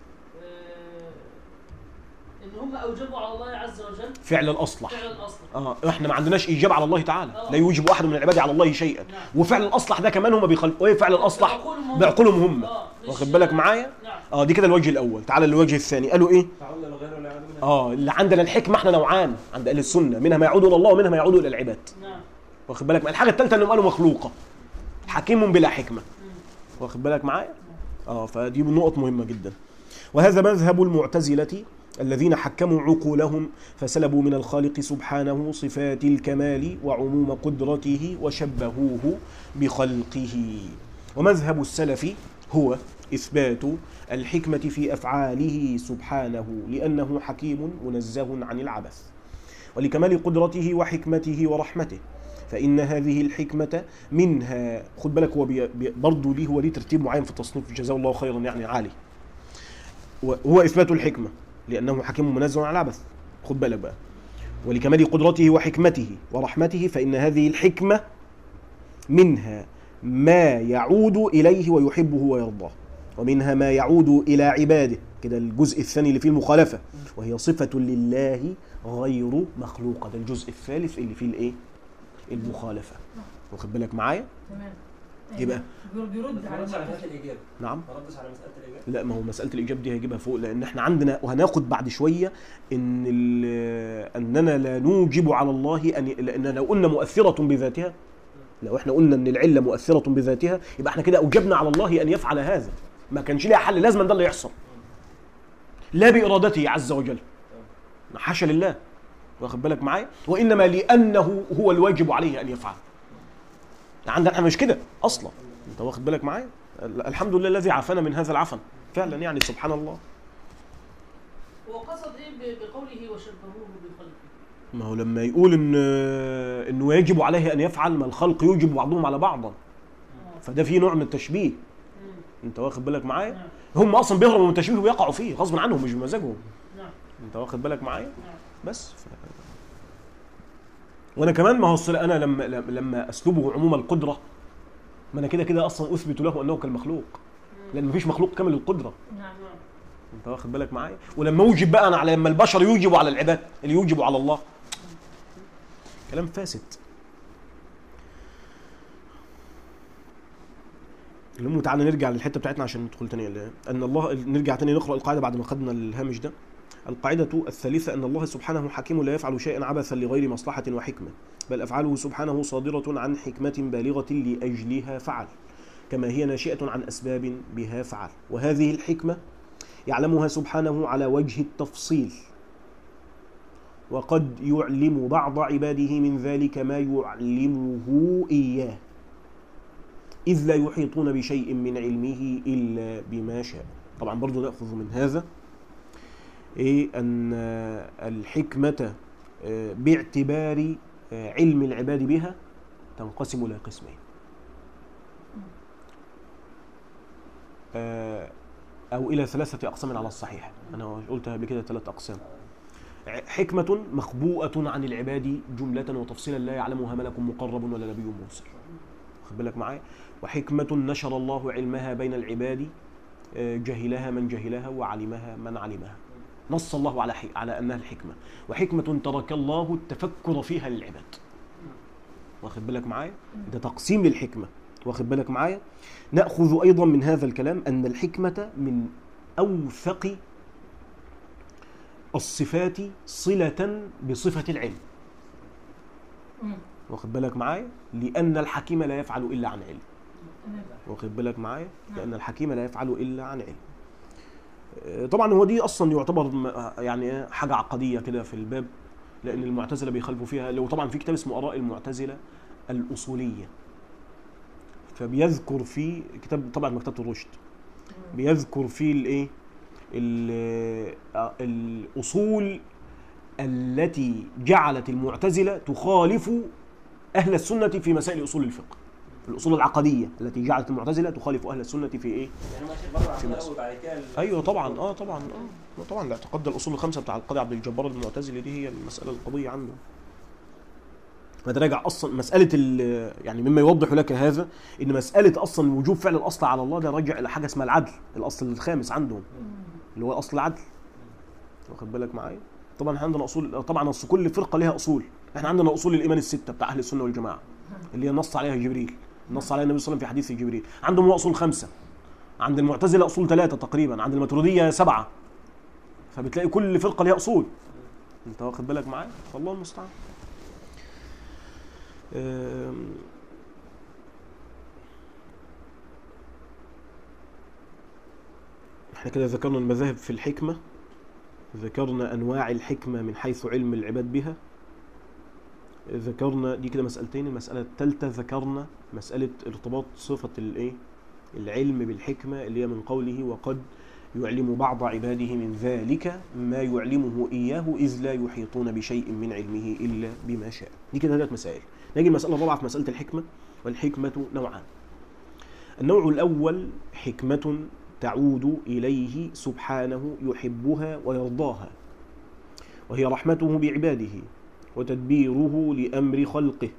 آه، ان هم اوجبوا على الله عز وجل فعل الأصلح فعل الاصل اه احنا ما عندناش ايجاب على الله تعالى آه. لا يوجب احد من العباد على الله شيئا نعم وفعل الاصلح ده كمان هم بيخلقوا ايه فعل الاصلح بعقولهم هم. بعقولهم هم آه، مش- واخد بالك معايا نعم اه دي كده الوجه الاول تعالى للوجه الثاني قالوا ايه تعود للغير ولا يعود منها اه اللي عندنا الحكمه احنا نوعان عند اهل السنه منها ما يعود الى الله ومنها ما يعود الى العباد نعم واخد بالك الحاجه الثالثه انهم قالوا مخلوقه حكيم بلا حكمه مم. واخد بالك معايا اه فدي نقط مهمه جدا وهذا مذهب المعتزله الذين حكموا عقولهم فسلبوا من الخالق سبحانه صفات الكمال وعموم قدرته وشبهوه بخلقه ومذهب السلف هو اثبات الحكمه في افعاله سبحانه لانه حكيم منزه عن العبث ولكمال قدرته وحكمته ورحمته فإن هذه الحكمة منها خد بالك هو بي بي برضه ليه هو ليه ترتيب معين في التصنيف جزاه الله خيرا يعني عالي وهو إثبات الحكمة لأنه حكيم منزه عن العبث خد بالك بقى ولكمال قدرته وحكمته ورحمته فإن هذه الحكمة منها ما يعود إليه ويحبه ويرضاه ومنها ما يعود إلى عباده كده الجزء الثاني اللي فيه المخالفة وهي صفة لله غير مخلوقة ده الجزء الثالث اللي فيه الايه المخالفة واخد بالك معايا تمام يبقى بير- بيرد بس ما على ردش على المعتزلة. مسألة الإجابة نعم ما ردش على مسألة الإجابة لا ما هو مسألة الإيجاب دي هيجيبها فوق لأن احنا عندنا وهناخد بعد شوية إن ال- أننا لا نوجب على الله أن لأن لو قلنا مؤثرة بذاتها لو احنا قلنا إن العلة مؤثرة بذاتها يبقى احنا كده أوجبنا على الله أن يفعل هذا ما كانش ليها حل لازم ده اللي يحصل لا بإرادته عز وجل حاشا لله واخد بالك معايا وإنما لأنه هو الواجب عليه أن يفعل عندنا احنا مش كده أصلا أنت واخد بالك معايا الحمد لله الذي عافانا من هذا العفن فعلا يعني سبحان الله هو قصد ايه ب- بقوله وشبهوه بخلقه ما هو لما يقول ان انه يجب عليه ان يفعل ما الخلق يوجب بعضهم على بعض آه. فده فيه نوع من التشبيه مم. انت واخد بالك معايا نعم هم اصلا بيهربوا من التشبيه ويقعوا فيه غصب عنهم مش بمزاجهم نعم انت واخد بالك معايا نعم بس ف... وانا كمان ما هو الصل- انا لما لما اسلبه عموم القدره ما انا كده كده اصلا اثبت له انه كالمخلوق مم. لان مفيش مخلوق كامل القدره نعم نعم انت واخد بالك معايا ولما اوجب بقى انا على لما البشر يوجبوا على العباد اللي يوجبوا على الله كلام فاسد المهم تعالى نرجع للحته بتاعتنا عشان ندخل تاني ال- ان الله نرجع تاني نقرا القاعده بعد ما خدنا الهامش ده القاعدة الثالثة أن الله سبحانه حكيم لا يفعل شيئا عبثا لغير مصلحة وحكمة بل أفعاله سبحانه صادرة عن حكمة بالغة لأجلها فعل كما هي ناشئة عن أسباب بها فعل وهذه الحكمة يعلمها سبحانه على وجه التفصيل وقد يعلم بعض عباده من ذلك ما يعلمه إياه إذ لا يحيطون بشيء من علمه إلا بما شاء طبعا برضو نأخذ من هذا إيه أن آه، الحكمة آه، باعتبار آه، علم العباد بها تنقسم إلى قسمين آه، أو إلى ثلاثة أقسام على الصحيح أنا قلتها قبل كده ثلاث أقسام ع- حكمة مخبوءة عن العباد جملة وتفصيلا لا يعلمها ملك مقرب ولا نبي مرسل خد بالك معايا وحكمة نشر الله علمها بين العباد آه، جهلها من جهلها وعلمها من علمها نص الله على حي... على انها الحكمه وحكمه ترك الله التفكر فيها للعباد واخد بالك معايا ده تقسيم للحكمه واخد بالك معايا ناخذ ايضا من هذا الكلام ان الحكمه من اوثق الصفات صلة بصفة العلم مم. واخد بالك معايا لأن الحكيم لا يفعل إلا عن علم تمام واخد بالك معايا نعم. لأن الحكيم لا يفعل إلا عن علم آه، طبعا هو دي أصلا يعتبر م- يعني إيه حاجة عقدية كده في الباب لأن المعتزلة بيخالفوا فيها لو طبعا في كتاب اسمه آراء المعتزلة الأصولية فبيذكر فيه كتاب طبعا مكتبة الرشد مم. بيذكر فيه الايه ال- آه، الاصول التي جعلت المعتزله تخالف اهل السنه في مسائل اصول الفقه الاصول العقديه التي جعلت المعتزله تخالف اهل السنه في ايه يعني ماشي بره في عن مصر. وبعد كده ال- ايوه طبعا اه طبعا اه طبعا الاعتقاد ده الاصول الخمسه بتاع القاضي عبد الجبار المعتزلي دي هي المساله القضيه عنده فتراجع اصلا مساله ال- يعني مما يوضح لك هذا ان مساله اصلا وجوب فعل الاصل على الله ده راجع الى حاجه اسمها العدل الاصل الخامس عندهم مم. اللي هو اصل العدل واخد بالك معايا طبعا احنا عندنا اصول طبعا اصل كل فرقه ليها اصول احنا عندنا اصول الايمان السته بتاع اهل السنه والجماعه اللي هي نص عليها جبريل نص عليها النبي صلى الله عليه وسلم في حديث جبريل عندهم هو اصول خمسه عند المعتزله اصول ثلاثه تقريبا عند الماتريديه سبعه فبتلاقي كل فرقه ليها اصول انت واخد بالك معايا فالله المستعان أم، احنا كده ذكرنا المذاهب في الحكمة ذكرنا أنواع الحكمة من حيث علم العباد بها ذكرنا دي كده مسألتين المسألة الثالثة ذكرنا مسألة ارتباط صفة الايه العلم بالحكمة اللي هي من قوله وقد يعلم بعض عباده من ذلك ما يعلمه إياه إذ لا يحيطون بشيء من علمه إلا بما شاء دي كده ثلاث مسائل نيجي المسألة الرابعة في مسألة الحكمة والحكمة نوعان النوع الأول حكمة تعود إليه سبحانه يحبها ويرضاها وهي رحمته بعباده وتدبيره لأمر خلقه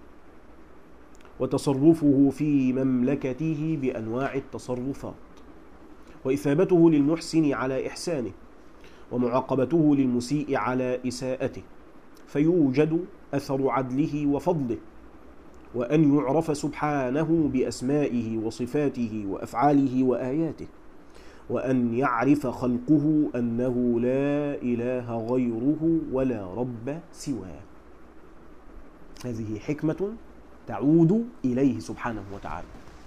وتصرفه في مملكته بأنواع التصرفات وإثابته للمحسن على إحسانه ومعاقبته للمسيء على إساءته فيوجد أثر عدله وفضله وأن يعرف سبحانه بأسمائه وصفاته وأفعاله وآياته وأن يعرف خلقه أنه لا إله غيره ولا رب سواه هذه حكمة تعود إليه سبحانه وتعالى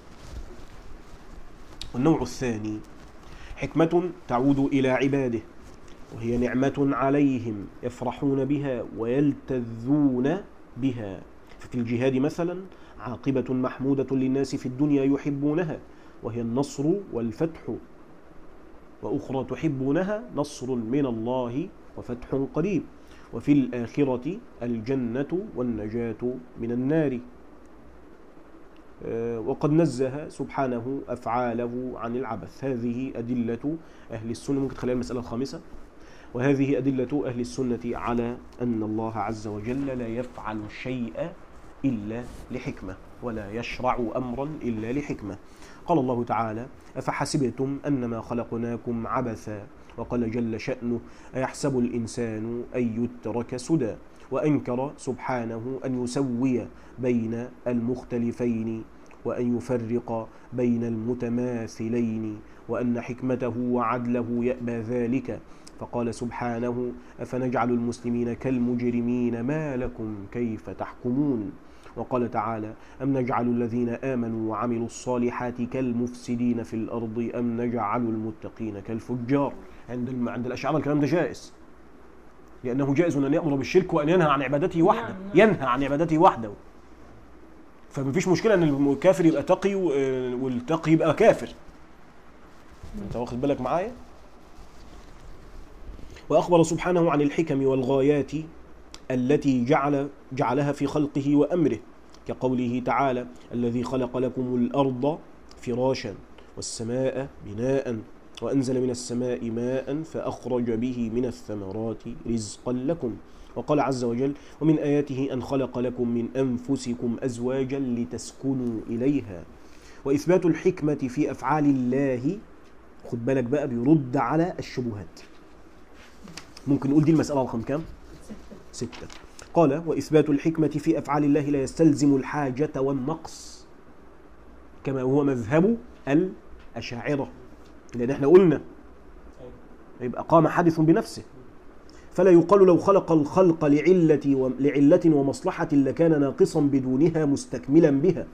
والنوع الثاني حكمة تعود إلى عباده وهي نعمة عليهم يفرحون بها ويلتذون بها ففي الجهاد مثلا عاقبة محمودة للناس في الدنيا يحبونها وهي النصر والفتح وأخرى تحبونها نصر من الله وفتح قريب وفي الآخرة الجنة والنجاة من النار آه، وقد نزه سبحانه أفعاله عن العبث هذه أدلة أهل السنة ممكن تخليها المسألة الخامسة وهذه أدلة أهل السنة على أن الله عز وجل لا يفعل شيء إلا لحكمة ولا يشرع أمرا إلا لحكمة قال الله تعالى أفحسبتم أنما خلقناكم عبثا وقال جل شأنه أيحسب الإنسان أن يترك سدى وأنكر سبحانه أن يسوي بين المختلفين وأن يفرق بين المتماثلين وأن حكمته وعدله يأبى ذلك فقال سبحانه أفنجعل المسلمين كالمجرمين ما لكم كيف تحكمون وقال تعالى أم نجعل الذين آمنوا وعملوا الصالحات كالمفسدين في الأرض أم نجعل المتقين كالفجار عند الم... عند الأشاعرة الكلام ده جائز لأنه جائز أن يأمر بالشرك وأن ينهى عن عبادته وحده نعم، نعم. ينهى عن عبادته وحده فمفيش مشكلة أن الكافر يبقى تقي و- والتقي يبقى كافر أنت واخد بالك معايا وأخبر سبحانه عن الحكم والغايات التي جعل جعلها في خلقه وأمره كقوله تعالى الذي خلق لكم الأرض فراشا والسماء بناء وأنزل من السماء ماء فأخرج به من الثمرات رزقا لكم وقال عز وجل ومن آياته أن خلق لكم من أنفسكم أزواجا لتسكنوا إليها وإثبات الحكمة في أفعال الله خد بالك بقى بيرد على الشبهات ممكن نقول دي المسألة رقم كام؟ ستة ستة قال وإثبات الحكمة في أفعال الله لا يستلزم الحاجة والنقص كما هو مذهب الأشاعرة لأن احنا قلنا يبقى قام حادث بنفسه فلا يقال لو خلق الخلق لعلة و- لعلة ومصلحة لكان ناقصا بدونها مستكملا بها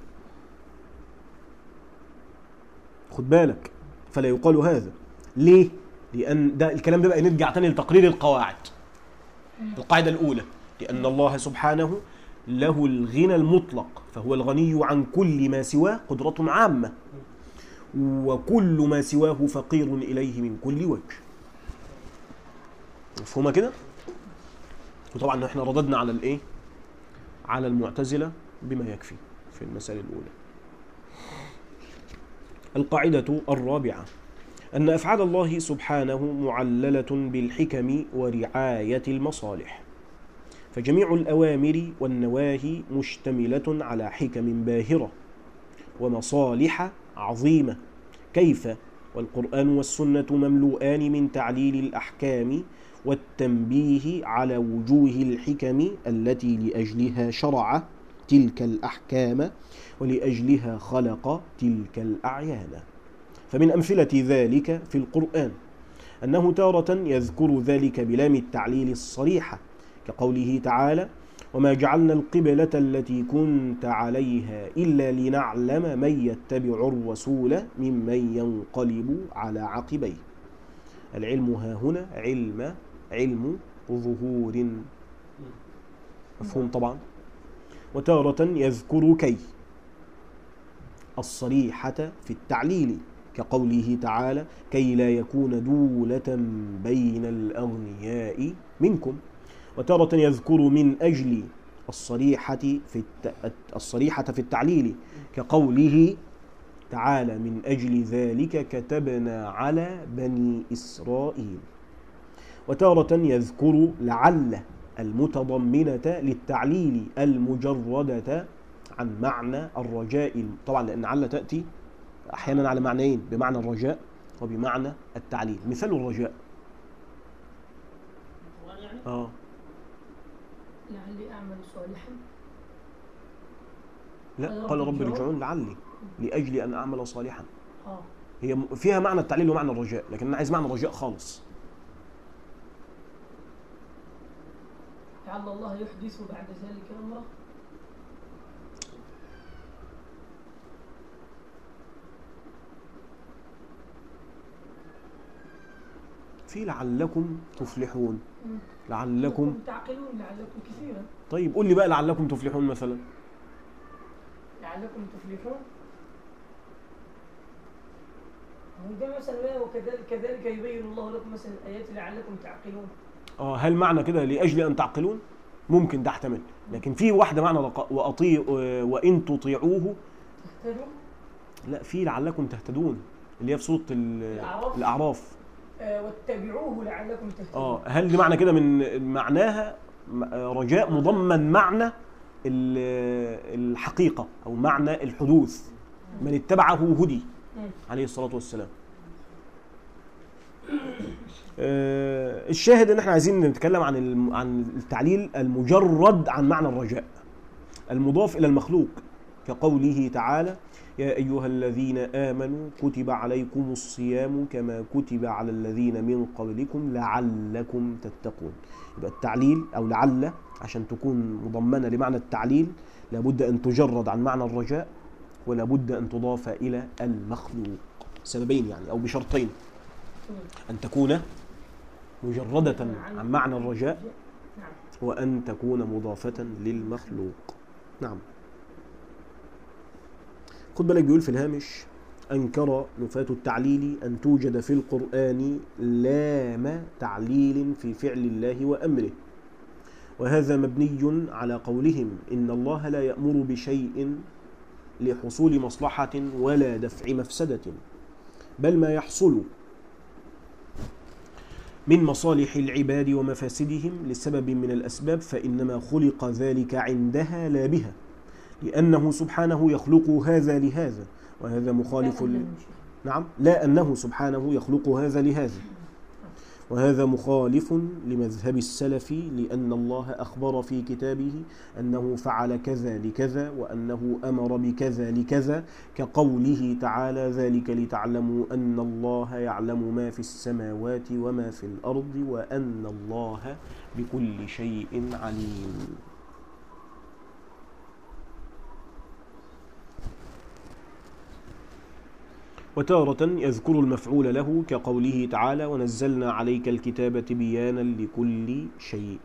خد بالك فلا يقال هذا ليه؟ لأن ده الكلام ده بقى نرجع تاني لتقرير القواعد القاعدة الأولى لأن الله سبحانه له الغنى المطلق فهو الغني عن كل ما سواه قدرة عامة وكل ما سواه فقير إليه من كل وجه مفهومة كده؟ وطبعا احنا رددنا على الايه؟ على المعتزلة بما يكفي في المسألة الأولى القاعدة الرابعة أن أفعال الله سبحانه معللة بالحكم ورعاية المصالح فجميع الأوامر والنواهي مشتملة على حكم باهرة ومصالح عظيمة كيف والقرآن والسنة مملوءان من تعليل الأحكام والتنبيه على وجوه الحكم التي لأجلها شرع تلك الأحكام ولأجلها خلق تلك الأعيان فمن أمثلة ذلك في القرآن أنه تارة يذكر ذلك بلام التعليل الصريحة كقوله تعالى وما جعلنا القبلة التي كنت عليها إلا لنعلم من يتبع الرسول ممن ينقلب على عقبيه العلم ها هنا علم علم ظهور مفهوم طبعا وتارة يذكر كي الصريحة في التعليل كقوله تعالى كي لا يكون دولة بين الأغنياء منكم وتارة يذكر من أجل الصريحة في الت... الصريحة في التعليل كقوله تعالى من أجل ذلك كتبنا على بني إسرائيل وتارة يذكر لعل المتضمنة للتعليل المجردة عن معنى الرجاء طبعا لأن لعل تأتي أحيانا على معنيين بمعنى الرجاء وبمعنى التعليل مثال الرجاء القرآن يعني آه لعلي أعمل صالحا لا قال رب ارجعون لعلي لأجل أن أعمل صالحا اه هي م- فيها معنى التعليل ومعنى الرجاء لكن أنا عايز معنى الرجاء خالص لعل الله يحدث بعد ذلك أمره في لعلكم تفلحون مم. لعلكم تعقلون لعلكم كثيرا طيب قول لي بقى لعلكم تفلحون مثلا لعلكم تفلحون هو ده مثلا بقى وكذلك كذلك يبين الله لكم مثلا الآيات لعلكم تعقلون اه هل معنى كده لاجل ان تعقلون ممكن ده احتمل لكن في واحده معنى لق- واطيع وان تطيعوه تهتدوا لا في لعلكم تهتدون اللي هي في سوره ال- الأعراف. الاعراف آه واتبعوه لعلكم تهتدون اه هل دي معنى كده من معناها م- آه، رجاء مضمن معنى ال- الحقيقه او معنى الحدوث من اتبعه هدي مم. عليه الصلاه والسلام آه، الشاهد ان احنا عايزين نتكلم عن الم- عن التعليل المجرد عن معنى الرجاء المضاف الى المخلوق كقوله تعالى يا ايها الذين امنوا كتب عليكم الصيام كما كتب على الذين من قبلكم لعلكم تتقون يبقى التعليل او لعل عشان تكون مضمنه لمعنى التعليل لابد ان تجرد عن معنى الرجاء ولابد ان تضاف الى المخلوق سببين يعني او بشرطين مم. أن تكون مجردة عن معنى الرجاء نعم وأن تكون مضافة للمخلوق نعم خد بالك بيقول في الهامش أنكر نفاة التعليل أن توجد في القرآن لام تعليل في فعل الله وأمره وهذا مبني على قولهم إن الله لا يأمر بشيء لحصول مصلحة ولا دفع مفسدة بل ما يحصل من مصالح العباد ومفاسدهم لسبب من الأسباب فإنما خلق ذلك عندها لا بها لأنه سبحانه يخلق هذا لهذا وهذا مخالف لا ل... أنه شيء. نعم لا أنه سبحانه يخلق هذا لهذا وهذا مخالف لمذهب السلف لأن الله أخبر في كتابه أنه فعل كذا لكذا وأنه أمر بكذا لكذا كقوله تعالى ذلك لتعلموا أن الله يعلم ما في السماوات وما في الأرض وأن الله بكل شيء عليم وتارة يذكر المفعول له كقوله تعالى ونزلنا عليك الكتاب تبيانا لكل شيء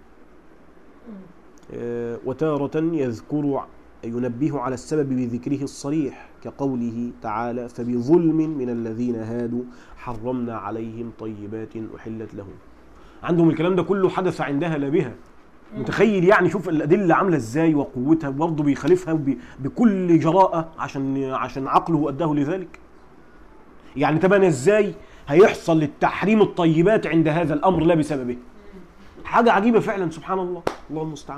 آه، وتارة يذكر ينبه على السبب بذكره الصريح كقوله تعالى فبظلم من الذين هادوا حرمنا عليهم طيبات أحلت لهم عندهم الكلام ده كله حدث عندها لا بها متخيل يعني شوف الأدلة عاملة ازاي وقوتها برضه بيخالفها ب- بكل جراءة عشان عشان عقله أداه لذلك يعني تبان ازاي هيحصل للتحريم الطيبات عند هذا الأمر لا بسببه حاجة عجيبة فعلا سبحان الله الله المستعان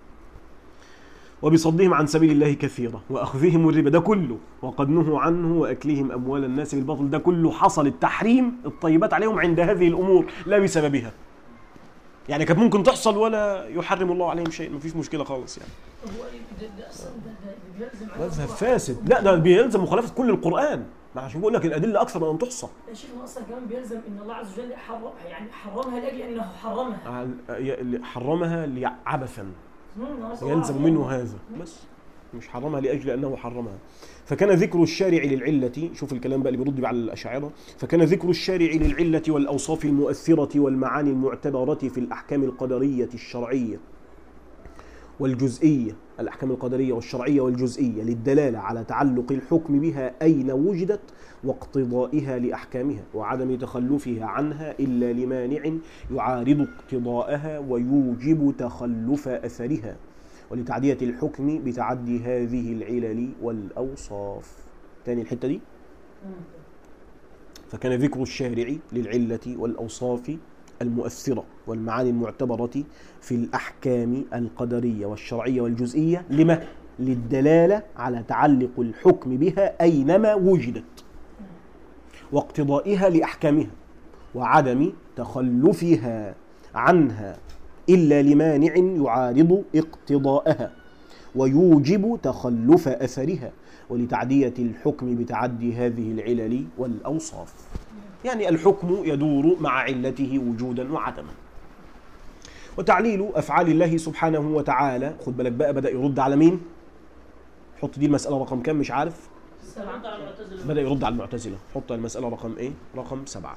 وبصدهم عن سبيل الله كثيرا وأخذهم الربا ده كله وقد نهوا عنه وأكلهم أموال الناس بالباطل ده كله حصل التحريم الطيبات عليهم عند هذه الأمور لا بسببها يعني كانت ممكن تحصل ولا يحرم الله عليهم شيء مفيش مشكلة خالص يعني هو إيه ده, ده اصلا ده, ده, ده بيلزم على مذهب الله. فاسد لا ده بيلزم مخالفة كل القرآن ما عشان بقول لك الأدلة أكثر من أن تحصى يا شيخ اصلا كمان بيلزم ان الله عز وجل حرم يعني حرمها لاجل انه حرمها عن- حرمها عبثا مم، نسأل الله يلزم العافية. منه هذا بس مش حرمها لاجل انه حرمها فكان ذكر الشارع للعله شوف الكلام بقى اللي بيرد بيه على الاشاعره فكان ذكر الشارع للعله والاوصاف المؤثره والمعاني المعتبره في الاحكام القدريه الشرعيه والجزئيه الاحكام القدريه والشرعيه والجزئيه للدلاله على تعلق الحكم بها اين وجدت واقتضائها لاحكامها وعدم تخلفها عنها الا لمانع يعارض اقتضاءها ويوجب تخلف اثرها ولتعدية الحكم بتعدي هذه العلل والأوصاف تاني الحتة دي مم. فكان ذكر الشارع للعلة والأوصاف المؤثرة والمعاني المعتبرة في الأحكام القدرية والشرعية والجزئية لما؟ للدلالة على تعلق الحكم بها أينما وجدت واقتضائها لأحكامها وعدم تخلفها عنها إلا لمانع يعارض اقتضاءها ويوجب تخلف أثرها ولتعدية الحكم بتعدي هذه العلل والأوصاف يعني الحكم يدور مع علته وجودا وعدما وتعليل أفعال الله سبحانه وتعالى خد بالك بقى بدأ يرد على مين حط دي المسألة رقم كام مش عارف السبعة رد على المعتزلة بدأ يرد على المعتزلة حط المسألة رقم ايه رقم سبعة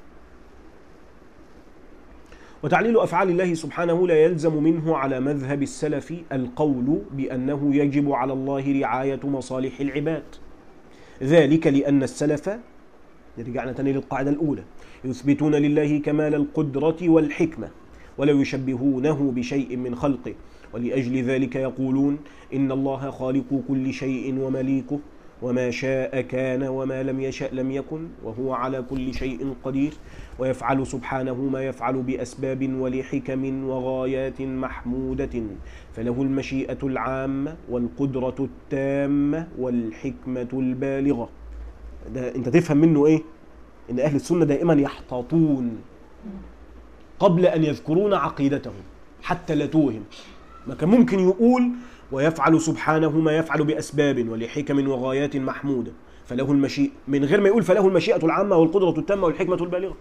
وتعليل أفعال الله سبحانه لا يلزم منه على مذهب السلف القول بأنه يجب على الله رعاية مصالح العباد ذلك لأن السلف رجعنا تاني للقاعدة الأولى يثبتون لله كمال القدرة والحكمة ولا يشبهونه بشيء من خلقه ولأجل ذلك يقولون إن الله خالق كل شيء ومليكه وما شاء كان وما لم يشأ لم يكن وهو على كل شيء قدير ويفعل سبحانه ما يفعل بأسباب ولحكم وغايات محمودة فله المشيئة العامة والقدرة التامة والحكمة البالغة ده انت تفهم منه ايه ان اهل السنة دائما يحتاطون قبل ان يذكرون عقيدتهم حتى لا توهم ما كان ممكن يقول ويفعل سبحانه ما يفعل بأسباب ولحكم وغايات محمودة فله المشيئة من غير ما يقول فله المشيئة العامة والقدرة التامة والحكمة البالغة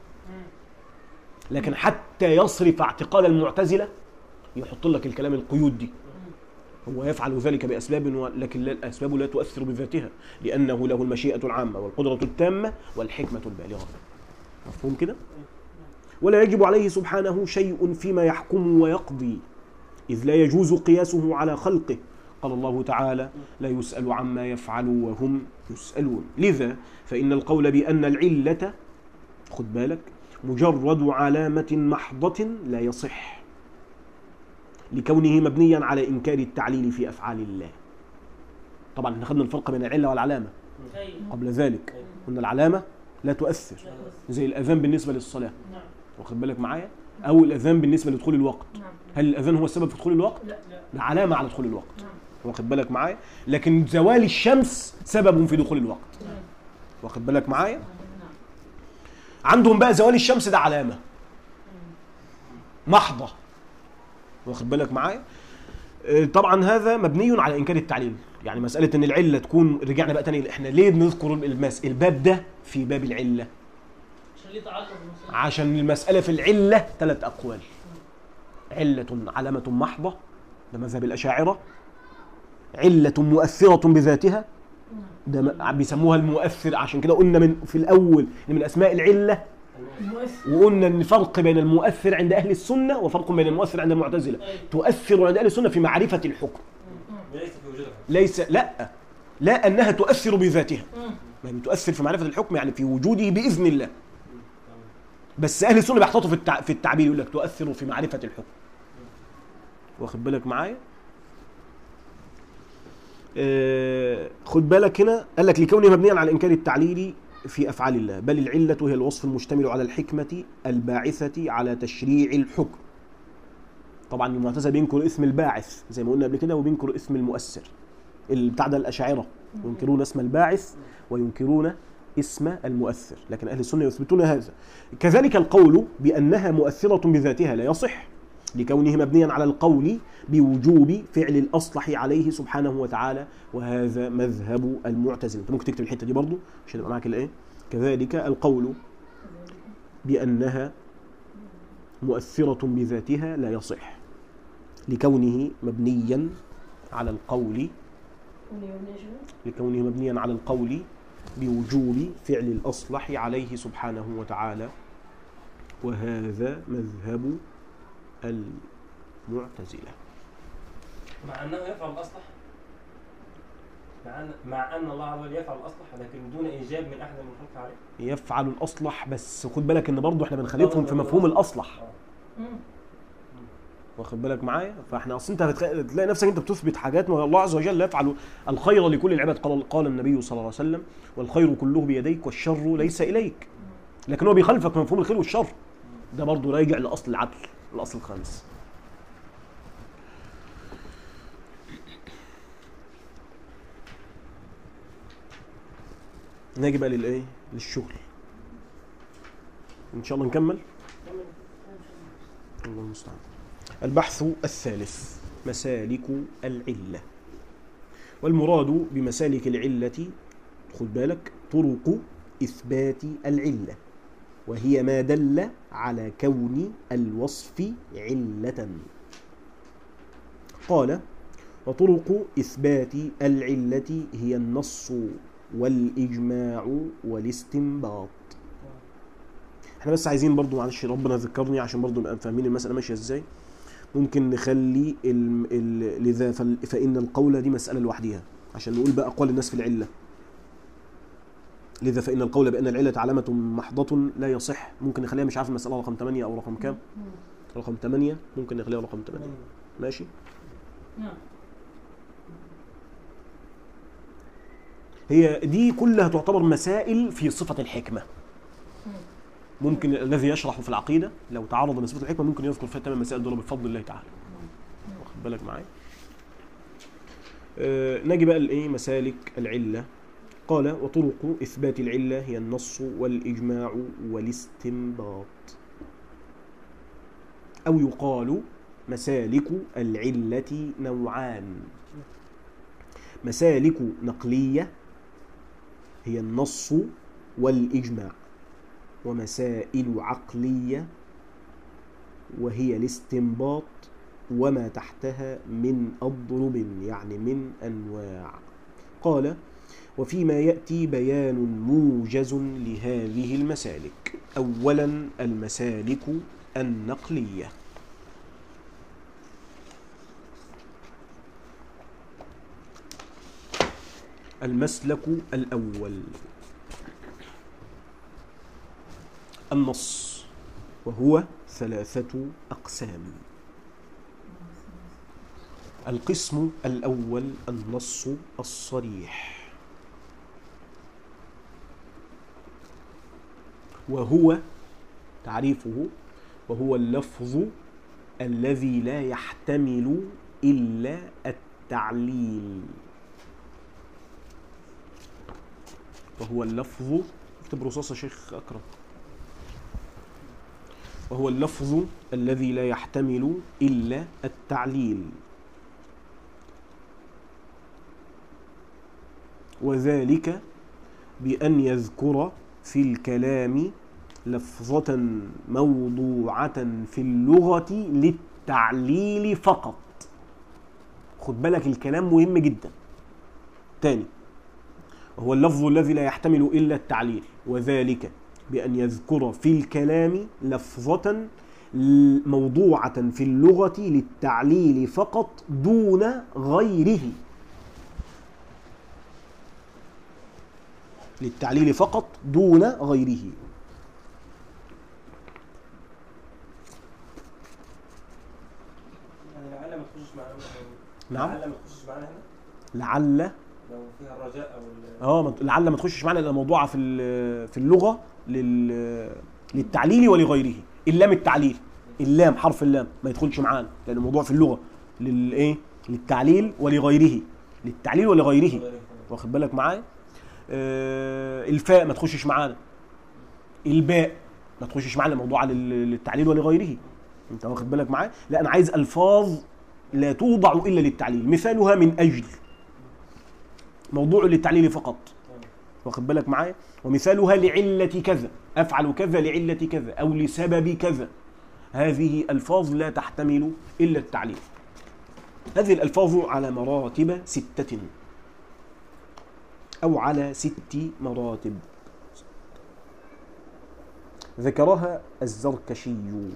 لكن حتى يصرف اعتقاد المعتزلة يحط لك الكلام القيود دي هو يفعل ذلك بأسباب و- لكن لا- الأسباب لا تؤثر بذاتها لأنه له المشيئة العامة والقدرة التامة والحكمة البالغة مفهوم كده؟ ولا يجب عليه سبحانه شيء فيما يحكم ويقضي إذ لا يجوز قياسه على خلقه قال الله تعالى لا يسأل عما يفعل وهم يسألون لذا فإن القول بأن العلة خد بالك مجرد علامة محضة لا يصح لكونه مبنيا على إنكار التعليل في أفعال الله طبعا احنا خدنا الفرق بين العلة والعلامة أيوة. قبل ذلك قلنا العلامة لا تؤثر لا تؤثر. زي الأذان بالنسبة للصلاة نعم واخد بالك معايا أو الأذان بالنسبة لدخول الوقت نعم هل الأذان هو السبب في دخول الوقت؟ لا لا ده علامة على دخول الوقت نعم واخد بالك معايا لكن زوال الشمس سبب في دخول الوقت نعم واخد بالك معايا نعم عندهم بقى زوال الشمس ده علامة محضة واخد بالك معايا آه، طبعا هذا مبني على انكار التعليل يعني مساله ان العله تكون رجعنا بقى تاني احنا ليه بنذكر المس الباب ده في باب العله عشان ليه تعلق بالمسألة عشان المساله في العله ثلاث اقوال عله علامه محضه ده مذهب الاشاعره عله مؤثره بذاتها ده م- بيسموها المؤثر عشان كده قلنا من في الاول ان من اسماء العله المؤثر وقلنا ان فرق بين المؤثر عند اهل السنه وفرق بين المؤثر عند المعتزله أيوة. تؤثر عند اهل السنه في معرفه الحكم ليس في وجودها ليس لا لا انها تؤثر بذاتها مم. ما هي تؤثر في معرفه الحكم يعني في وجوده باذن الله بس اهل السنه بيحتاطوا في التع... في التعبير يقول لك تؤثر في معرفه الحكم واخد بالك معايا آه خد بالك هنا قال لك لكونه مبنيا على انكار التعليل في افعال الله بل العله هي الوصف المشتمل على الحكمه الباعثه على تشريع الحكم طبعا المعتزله بينكر اسم الباعث زي ما قلنا قبل كده وبينكر اسم المؤثر اللي بتاع ده الاشاعره ينكرون اسم الباعث وينكرون اسم المؤثر لكن اهل السنه يثبتون هذا كذلك القول بانها مؤثره بذاتها لا يصح لكونه مبنيا على القول بوجوب فعل الاصلح عليه سبحانه وتعالى وهذا مذهب المعتزله انت ممكن تكتب الحته دي برضو عشان يبقى معاك الايه كذلك القول بانها مؤثره بذاتها لا يصح لكونه مبنيا على القول لكونه مبنيا على القول بوجوب فعل الأصلح عليه سبحانه وتعالى وهذا مذهب المعتزلة مع انه يفعل الاصلح مع ان مع ان الله عز وجل يفعل الاصلح لكن دون ايجاب من احد من الخلق عليه يفعل الأصلح بس خد بالك إن برضه إحنا بنخالفهم في مفهوم الأصلح مم. واخد بالك معايا فاحنا اصل انت هتخ- تلاقي نفسك انت بتثبت حاجات ما الله عز وجل يفعل الخير لكل العباد قال قال النبي صلى الله عليه وسلم والخير كله بيديك والشر ليس اليك لكن هو بيخالفك في مفهوم الخير والشر ده برضه راجع لاصل العدل الاصل الخامس نيجي بقى للايه للشغل ان شاء الله نكمل الله المستعان البحث الثالث مسالك العلة والمراد بمسالك العلة خد بالك طرق إثبات العلة وهي ما دل على كون الوصف علة قال وطرق إثبات العلة هي النص والإجماع والاستنباط احنا بس عايزين برضو معلش ربنا ذكرني عشان برضو نبقى فاهمين المسألة ماشية ازاي ممكن نخلي ال ال لذا فال- فإن القول دي مسألة لوحدها عشان نقول بقى أقوال الناس في العلة لذا فإن القول بأن العلة علامة محضة لا يصح ممكن نخليها مش عارف المسألة رقم 8 أو رقم كام رقم 8 ممكن نخليها رقم 8 ماشي نعم هي دي كلها تعتبر مسائل في صفة الحكمة ممكن الذي يشرح في العقيدة لو تعرض لصفة الحكمة ممكن يذكر فيها ثمان مسائل دول بفضل الله تعالى واخد بالك معايا آه نجي بقى لايه مسالك العلة قال وطرق إثبات العلة هي النص والإجماع والاستنباط أو يقال مسالك العلة نوعان مسالك نقلية هي النص والإجماع ومسائل عقلية وهي الاستنباط وما تحتها من أضرب يعني من أنواع قال وفيما يأتي بيان موجز لهذه المسالك أولا المسالك النقلية المسلك الأول النص وهو ثلاثة أقسام القسم الأول النص الصريح وهو تعريفه وهو اللفظ الذي لا يحتمل إلا التعليل وهو اللفظ اكتب رصاص يا شيخ أكرم وهو اللفظ الذي لا يحتمل إلا التعليل وذلك بأن يذكر في الكلام لفظة موضوعة في اللغة للتعليل فقط خد بالك الكلام مهم جدا تاني وهو اللفظ الذي لا يحتمل إلا التعليل وذلك بأن يذكر في الكلام لفظة موضوعة في اللغة للتعليل فقط دون غيره للتعليل فقط دون غيره يعني لعل ما تخشش معانا نعم لعل ما تخشش معانا هنا لعل لو فيها الرجاء او ال- اه ما- لعل ما تخشش معانا الا موضوعه في ال- في اللغه لل للتعليل ولغيره اللام التعليل اللام حرف اللام ما يدخلش معانا لان الموضوع في اللغه للايه للتعليل ولغيره للتعليل ولغيره واخد بالك معايا آه الفاء ما تخشش معانا الباء ما تخشش معانا موضوع لل- للتعليل ولغيره انت واخد بالك معايا لا انا عايز الفاظ لا توضع الا للتعليل مثالها من اجل موضوع للتعليل فقط واخد بالك معايا ومثالها لعلة كذا أفعل كذا لعلة كذا أو لسبب كذا هذه ألفاظ لا تحتمل إلا التعليل هذه الألفاظ على مراتب ستة أو على ست مراتب ذكرها الزركشي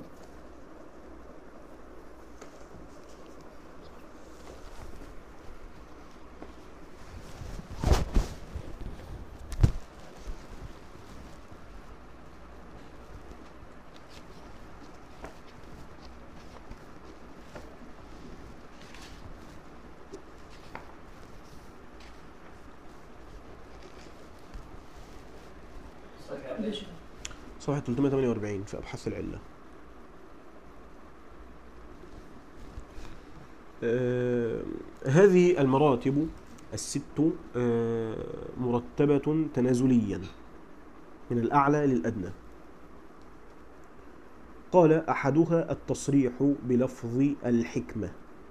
ليش صفحة 348 في أبحاث العلة آه هذه المراتب الست آه مرتبة تنازليا من الأعلى للأدنى قال أحدها التصريح بلفظ الحكمة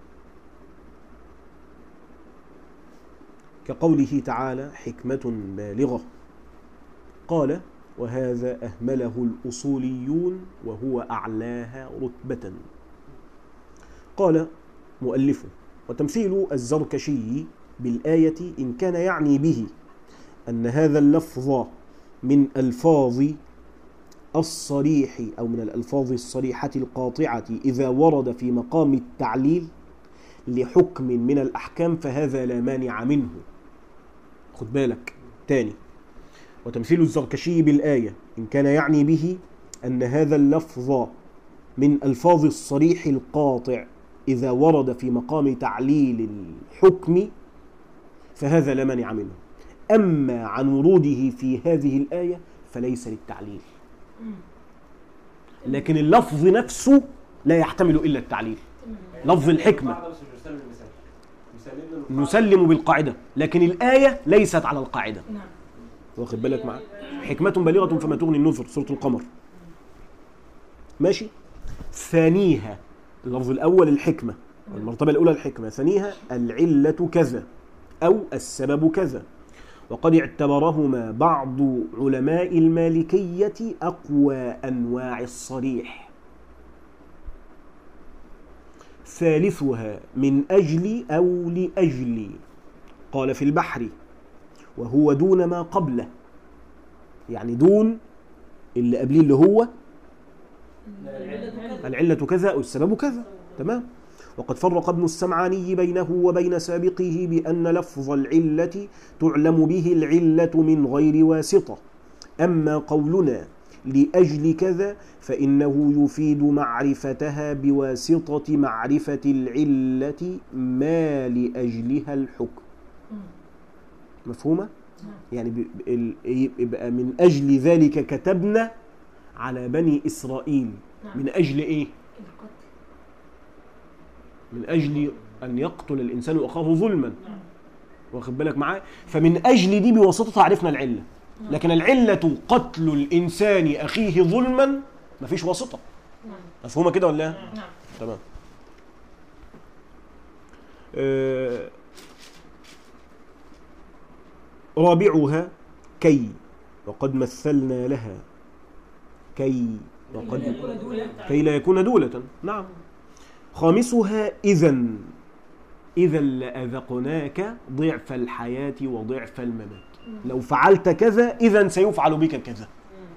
كقوله تعالى حكمة بالغة قال وهذا أهمله الأصوليون وهو أعلاها رتبة قال مؤلفه وتمثيل الزركشي بالآية إن كان يعني به أن هذا اللفظ من ألفاظ الصريح أو من الألفاظ الصريحة القاطعة إذا ورد في مقام التعليل لحكم من الأحكام فهذا لا مانع منه خد بالك تاني وتمثيل الزركشي بالآية إن كان يعني به أن هذا اللفظ من ألفاظ الصريح القاطع إذا ورد في مقام تعليل الحكم فهذا لا مانع منه أما عن وروده في هذه الآية فليس للتعليل لكن اللفظ نفسه لا يحتمل إلا التعليل لفظ الحكمة القاعدة بس مش بنسلم المثال نسلم له القاعدة. نسلم بالقاعدة لكن الآية ليست على القاعدة نعم واخد بالك معاه حكمة بالغة فما تغني النذر سورة القمر ماشي ثانيها اللفظ الأول الحكمة المرتبة الأولى الحكمة ثانيها العلة كذا أو السبب كذا وقد اعتبرهما بعض علماء المالكية أقوى أنواع الصريح ثالثها من أجل أو لأجل قال في البحر وهو دون ما قبله يعني دون اللي قبليه اللي هو العلة كذا أو السبب كذا تمام وقد فرق ابن السمعاني بينه وبين سابقه بأن لفظ العلة تعلم به العلة من غير واسطة أما قولنا لأجل كذا فإنه يفيد معرفتها بواسطة معرفة العلة ما لأجلها الحكم مم. مفهومة؟ نعم. يعني ب- ب- ال- يبقى من أجل ذلك كتبنا على بني إسرائيل نعم. من أجل إيه؟ القتل من أجل أن يقتل الإنسان أخاه ظلما نعم. واخد بالك معاه فمن أجل دي بواسطتها عرفنا العلة لكن العلة قتل الإنسان أخيه ظلما مفيش واسطة نعم مفهومه كده ولا لا نعم تمام آه، رابعها كي وقد مثلنا لها كي وقد كي لا يكون دولة. كي لا يكون دولة نعم خامسها إذا إذا لأذقناك ضعف الحياة وضعف الممات لو فعلت كذا إذا سيفعل بك كذا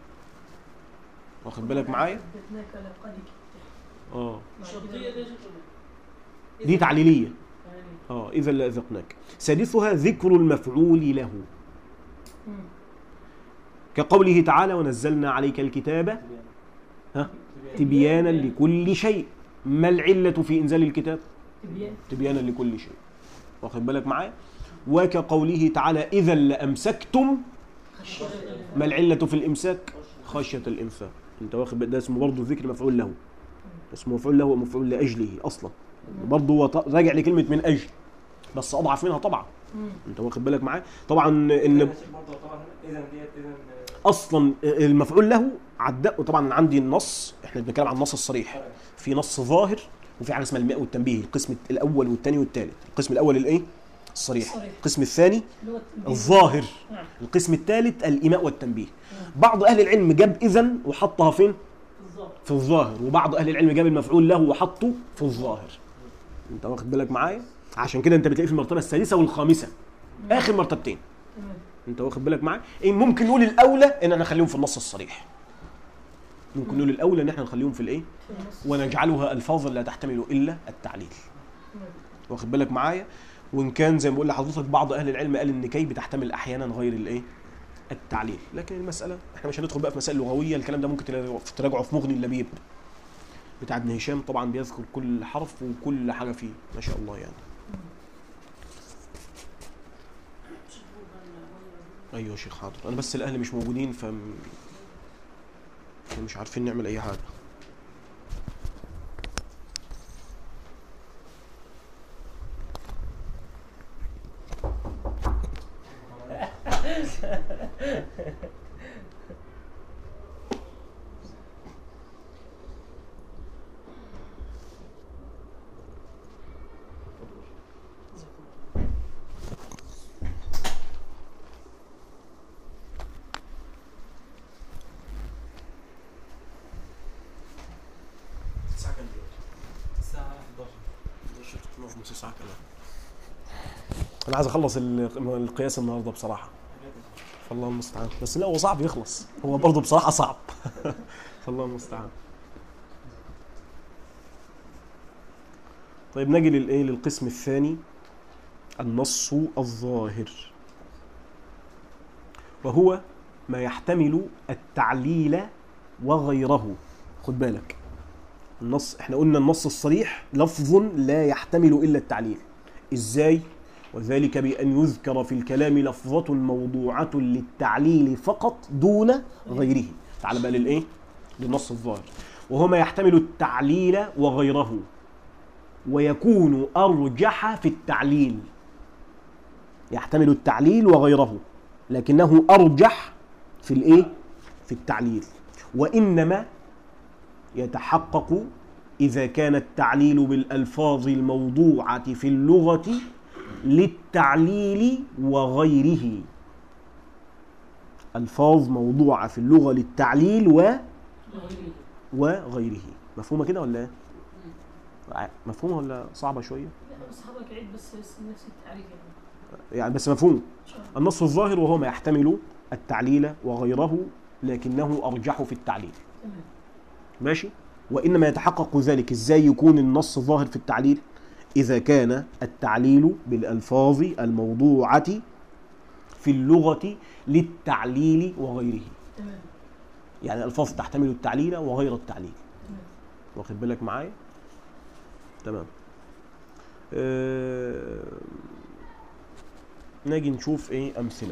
واخد بالك معايا؟ ثبتناك لقد كدت. اه الشرطية دي شكله دي تعليلية يعني اه إذا لأذقناك سادسها ذكر المفعول له مم. كقوله تعالى ونزلنا عليك الكتاب ها تبيانا لكل شيء ما العلة في إنزال الكتاب تبيان تبيانا لكل شيء واخد بالك معايا وكقوله تعالى إذا لأمسكتم ما العلة في الإمساك خشية الإمساك أنت واخد بالك؟ ده اسمه برضه ذكر مفعول له اسمه مفعول له ومفعول لأجله أصلا برضه هو ط- راجع لكلمة من أجل بس أضعف منها طبعا مم. أنت واخد بالك معايا طبعا إن اذا ديت اذا اصلا المفعول له عداء طبعا عندي النص احنا بنتكلم عن النص الصريح في نص ظاهر وفي حاجه اسمها الماء والتنبيه القسم الاول والثاني والثالث القسم الاول الايه الصريح الصريح. القسم الثاني اللي هو التنبيه. الظاهر نعم القسم الثالث الايماء والتنبيه بعض اهل العلم جاب اذا وحطها فين بالظبط في الظاهر وبعض اهل العلم جاب المفعول له وحطه في الظاهر انت واخد بالك معايا عشان كده انت بتلاقيه في المرتبه السادسه والخامسه اخر مرتبتين تمام انت واخد بالك معايا إيه ممكن نقول الاولى ان احنا نخليهم في النص الصريح ممكن نقول الاولى ان احنا نخليهم في الايه في النص ونجعلها الفاظا لا تحتمل الا التعليل تمام. واخد بالك معايا وان كان زي ما بقول لحضرتك بعض اهل العلم قال ان كي بتحتمل احيانا غير الايه التعليل لكن المساله احنا مش هندخل بقى في مسائل لغويه الكلام ده ممكن تلاقيه في تراجعه في مغني اللبيب بتاع ابن هشام طبعا بيذكر كل حرف وكل حاجه فيه ما شاء الله يعني ايوه يا شيخ حاضر انا بس الاهل مش موجودين ف مش عارفين نعمل اي حاجه الساعه كام دلوقتي الساعه 11 نص ساعه كمان انا عايز اخلص ال- القياس النهارده بصراحه فالله المستعان بس لا هو صعب يخلص هو برضه بصراحه صعب فالله المستعان طيب نجي للايه للقسم الثاني النص الظاهر وهو ما يحتمل التعليل وغيره خد بالك النص احنا قلنا النص الصريح لفظ لا يحتمل الا التعليل ازاي وذلك بان يذكر في الكلام لفظه موضوعه للتعليل فقط دون غيره تعال بقى للايه للنص الظاهر وهو ما يحتمل التعليل وغيره ويكون ارجح في التعليل يحتمل التعليل وغيره لكنه ارجح في الايه في التعليل وانما يتحقق إذا كان التعليل بالألفاظ الموضوعة في اللغة للتعليل وغيره ألفاظ موضوعة في اللغة للتعليل و... وغيره مفهومة كده ولا إيه؟ ع- مفهومة ولا صعبة شوية؟ لا بس حضرتك عيد بس بس نفس التعريف يعني يعني بس مفهوم ان شاء الله النص الظاهر وهو ما يحتمل التعليل وغيره لكنه أرجح في التعليل تمام ماشي وانما يتحقق ذلك ازاي يكون النص ظاهر في التعليل اذا كان التعليل بالالفاظ الموضوعه في اللغه للتعليل وغيره تمام يعني الفاظ تحتمل التعليل وغير التعليل تمام واخد بالك معايا تمام آه... نجي نشوف ايه امثله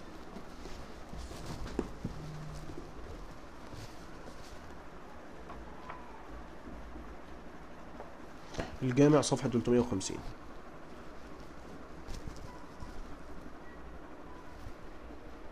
الجامع صفحه 350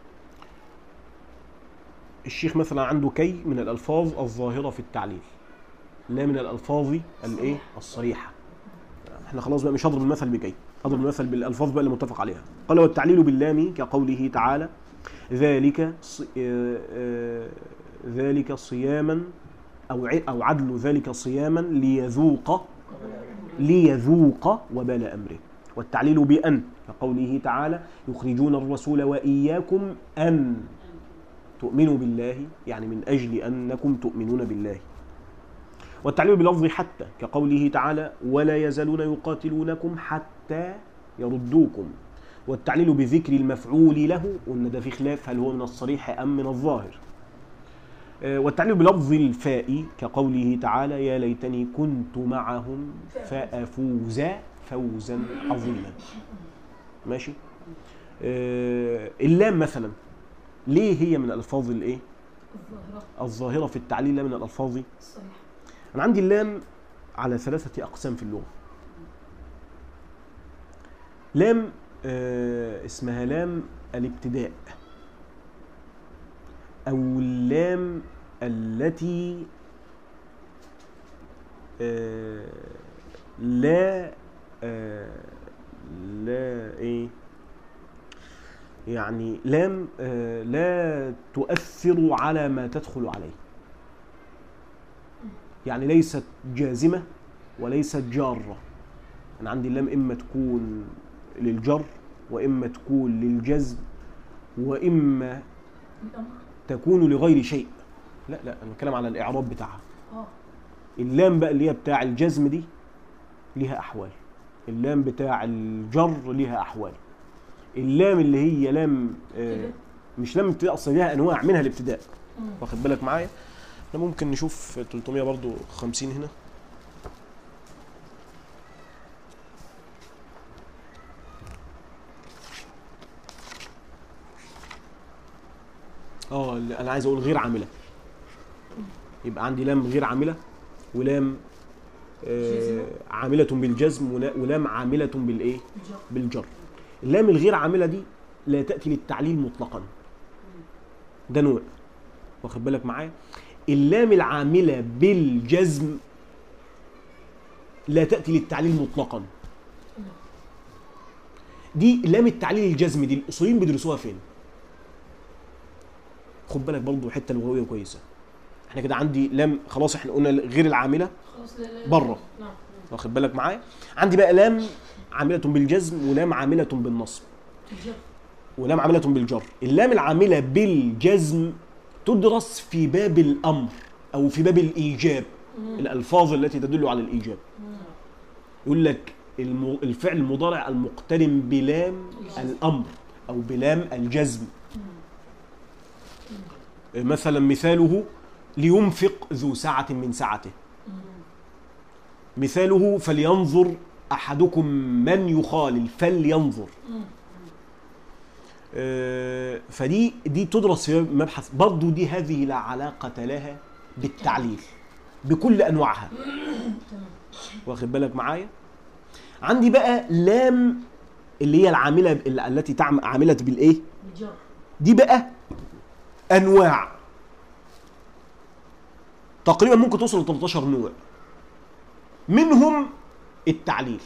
الشيخ مثلا عنده كي من الالفاظ الظاهره في التعليل لا من الالفاظ الايه الصريحه احنا خلاص بقى مش هضرب المثل بجاي هضرب المثل بالالفاظ بقى اللي متفق عليها قال والتعليل باللام كقوله تعالى ذلك ص... آه، آه، ذلك صياما او ع- او عدل ذلك صياما ليذوق ليذوق وبال امره والتعليل بان كقوله تعالى يخرجون الرسول واياكم ان تؤمنوا بالله يعني من اجل انكم تؤمنون بالله والتعليل بلفظ حتى كقوله تعالى ولا يزالون يقاتلونكم حتى يردوكم والتعليل بذكر المفعول له قلنا ده في خلاف هل هو من الصريح ام من الظاهر آه، والتعليل بلفظ الفاء كقوله تعالى يا ليتني كنت معهم فافوز فوزا عظيما ماشي آه، اللام مثلا ليه هي من الالفاظ الايه الظاهرة الظاهره في التعليل لا من الالفاظ الصريحة انا عندي اللام على ثلاثه اقسام في اللغه لام آه، اسمها لام الابتداء او اللام التي آه، لا آه، لا ايه يعني لام آه، لا تؤثر على ما تدخل عليه يعني ليست جازمة وليست جارة أنا عندي اللام إما تكون للجر وإما تكون للجزم وإما الأمر تكون لغير شيء لا لا أنا بتكلم على الإعراب بتاعها اه اللام بقى اللي هي بتاع الجزم دي ليها أحوال اللام بتاع الجر ليها أحوال اللام اللي هي لام آه كده مش لام ابتداء أصلا ليها أنواع منها الابتداء مم. واخد بالك معايا احنا ممكن نشوف 300 برضو 50 هنا اه اللي انا عايز اقول غير عامله يبقى عندي لام غير عامله ولام آه جازمة. عامله بالجزم ولا- ولام عامله بالايه الجر بالجر اللام الغير عامله دي لا تاتي للتعليل مطلقا ده نوع واخد بالك معايا اللام العامله بالجزم لا تاتي للتعليل مطلقا دي لام التعليل الجزم دي الاصوليين بيدرسوها فين خد بالك برضه حته لغويه كويسه احنا كده عندي لام خلاص احنا قلنا غير العامله خلاص لا لا بره. نعم واخد بالك معايا عندي بقى لام عامله بالجزم ولام عامله بالنصب الجر ولام عاملة بالجر اللام العاملة بالجزم تدرس في باب الأمر أو في باب الإيجاب مم. الألفاظ التي تدل على الإيجاب مم. يقول لك الم- الفعل المضارع المقترن بلام الأمر أو بلام الجزم مثلا مثاله لينفق ذو سعة من سعته مم. مثاله فلينظر أحدكم من يخالل فلينظر مم. آه، فدي دي تدرس في مبحث برضو دي هذه لا علاقة لها بالتعليل بكل أنواعها تمام واخد بالك معايا عندي بقى لام اللي هي العاملة ال- التي تعم عاملة بالإيه الجر دي بقى أنواع تقريبا ممكن توصل ل 13 نوع منهم التعليل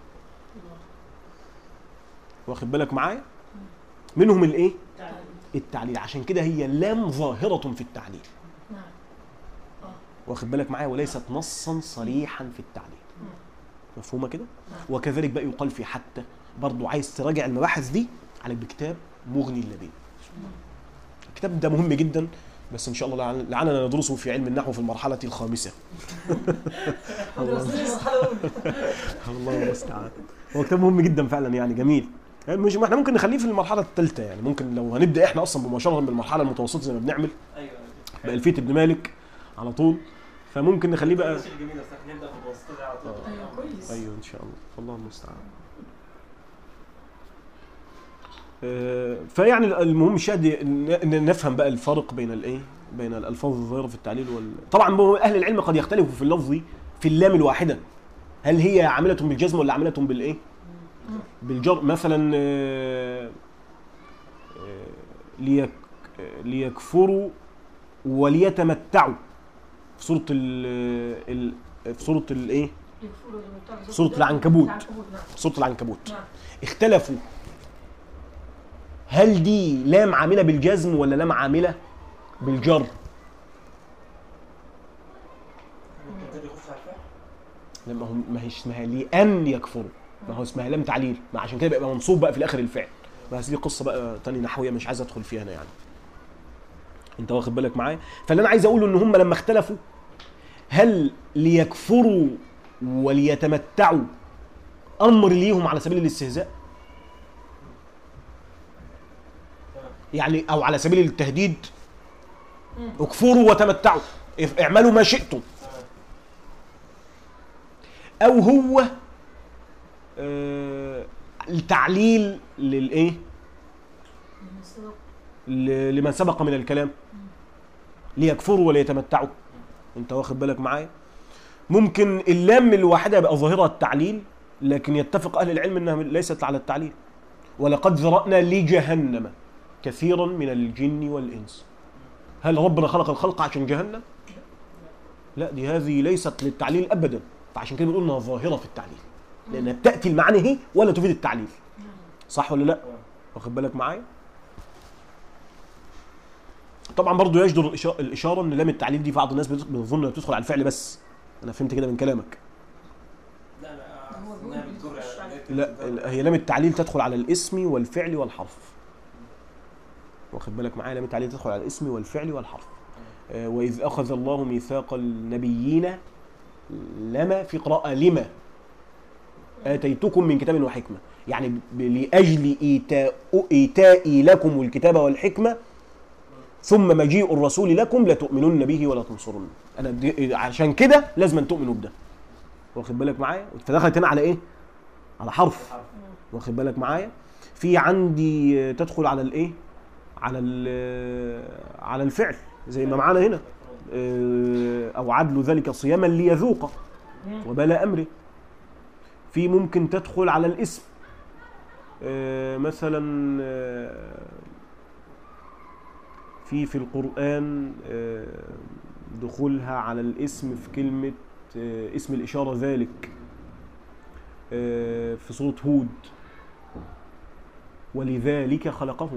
واخد بالك معايا منهم الايه تعليل. التعليل عشان كده هي لام ظاهرة في التعليل نعم اه واخد بالك معايا وليست نصا صريحا في التعليل مم. مفهومة كده نعم. وكذلك بقى يقال في حتى برضو عايز تراجع المباحث دي عليك بكتاب مغني اللبيب الكتاب ده مهم جدا بس ان شاء الله لعل- لعلنا ندرسه في علم النحو في المرحلة الخامسة درسنا المرحلة الأولى الله المستعان هو كتاب مهم جدا فعلا يعني جميل يعني مش ما احنا ممكن نخليه في المرحلة الثالثة يعني ممكن لو هنبدأ احنا اصلا مباشرة بالمرحلة المتوسطة زي ما بنعمل ايوه بألفية ابن مالك على طول فممكن نخليه بقى شيء جميل بس احنا نبدا في المتوسطه دي على طول ايوه كويس ايوه ان شاء الله الله المستعان آه، فيعني المهم الشاهد ان إن نفهم بقى الفرق بين الايه بين الالفاظ الظاهره في التعليل وال طبعا هو اهل العلم قد يختلفوا في اللفظ في اللام الواحده هل هي عامله بالجزم ولا عامله بالايه بالجر مثلا آه، آه، ليك آه، ليكفروا وليتمتعوا في سوره ال ال في سوره الايه يكفروا بما اتخذوا سورة كتابا- العنكبوت. العنكبوت نعم سوره العنكبوت نعم اختلفوا هل دي لام عامله بالجزم ولا لام عامله بالجر ممكن ده يخش على الفعل لما هو ما هي اسمها لأن يكفروا ما هو اسمها لام تعليل ما عشان كده بيبقى منصوب بقى في الاخر الفعل بس دي قصه بقى تاني نحويه مش عايز ادخل فيها انا يعني انت واخد بالك معايا فاللي انا عايز اقوله ان هم لما اختلفوا هل ليكفروا وليتمتعوا امر ليهم على سبيل الاستهزاء يعني او على سبيل التهديد اكفروا وتمتعوا اف- اعملوا ما شئتم او هو آه، التعليل للايه لما سبق ل- لمن سبق من الكلام ليكفروا وليتمتعوا انت واخد بالك معايا ممكن اللام الواحده يبقى ظاهرها التعليل لكن يتفق اهل العلم انها ليست على التعليل ولقد ذرانا لجهنم كثيرا من الجن والانس هل ربنا خلق الخلق عشان جهنم لا دي هذه ليست للتعليل ابدا فعشان كده بنقول انها ظاهره في التعليل لانها بتاتي المعاني هي ولا تفيد التعليل صح ولا لا واخد بالك معايا طبعا برضو يجدر الإشا- الاشاره ان لام التعليل دي في بعض الناس بت- بتظن انها بتدخل على الفعل بس انا فهمت كده من كلامك لا لا هو إنها بيقول بتجر بيخش على- على- لا ال- هي لام التعليل تدخل على الاسم والفعل والحرف واخد بالك معايا لام التعليل تدخل على الاسم والفعل والحرف آه، واذ اخذ الله ميثاق النبيين لما في قراءه لما اتيتكم من كتاب وحكمه يعني ب- لاجل ايتاء ايتائي لكم الكتاب والحكمه ثم مجيء الرسول لكم لتؤمنن به ولا تنصرن انا دي عشان كده لازم أن تؤمنوا بده واخد بالك معايا فدخلت هنا على ايه على حرف واخد بالك معايا في عندي آه، تدخل على الايه على ال- على الفعل زي ما معانا هنا آه، او عدل ذلك صياما ليذوق وبال امره في ممكن تدخل على الاسم آه، مثلا آه، في في القرآن آه، دخولها على الاسم في كلمة آه، اسم الإشارة ذلك آه، في سورة هود ولذلك خلقهم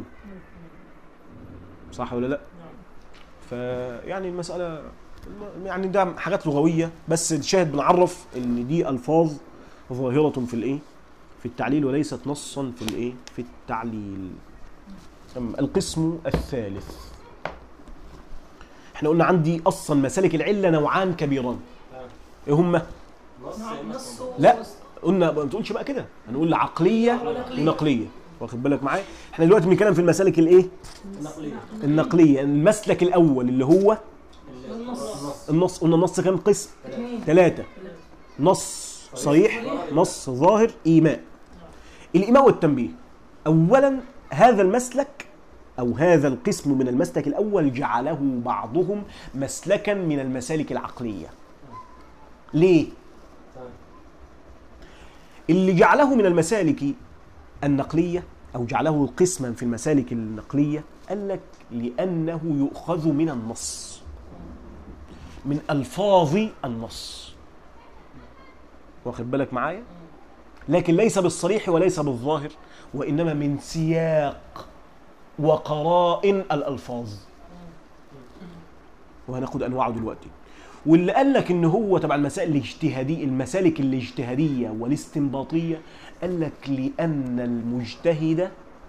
صح ولا لا فيعني المسألة يعني ده حاجات لغوية بس الشاهد بنعرف ان دي ألفاظ ظاهرة في الايه في التعليل وليست نصا في الايه في التعليل أما القسم الثالث احنا قلنا عندي اصلا مسالك العله نوعان كبيران ايه هما نص نعم نص لا. ووسط. قلنا ما تقولش بقى كده هنقول عقليه ونقلية. ونقليه واخد بالك معايا احنا دلوقتي بنتكلم في المسالك الايه النقلية النقليه المسلك الاول اللي هو النص. النص قلنا النص كام قسم اثنين ثلاثه نص صريح نص ظاهر ايماء الايماء والتنبيه اولا هذا المسلك او هذا القسم من المسلك الاول جعله بعضهم مسلكا من المسالك العقليه ليه اللي جعله من المسالك النقليه او جعله قسما في المسالك النقليه قال لك لانه يؤخذ من النص من الفاظ النص واخد بالك معايا لكن ليس بالصريح وليس بالظاهر وانما من سياق وقرائن الالفاظ وهناخد انواعه دلوقتي واللي قال لك ان هو تبع المسائل الاجتهاديه المسالك الاجتهاديه والاستنباطيه قال لك لان المجتهد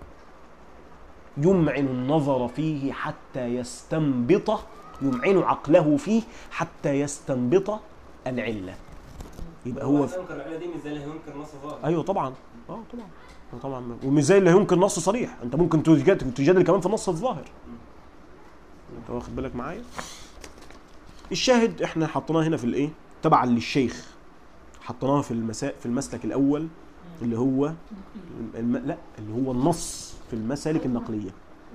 يمعن النظر فيه حتى يستنبط يمعن عقله فيه حتى يستنبط العله يبقى هو ينكر العلة دي مش زي اللي هينكر نص ظاهر ايوه طبعا اه طبعا آه طبعا ومش زي اللي ينكر نص صريح انت ممكن تجادل تجادل كمان في النص الظاهر انت واخد بالك معايا الشاهد احنا حطيناه هنا في الايه تبعا للشيخ حطيناه في المساء في المسلك الاول اللي هو الم... لا اللي هو النص في المسالك النقليه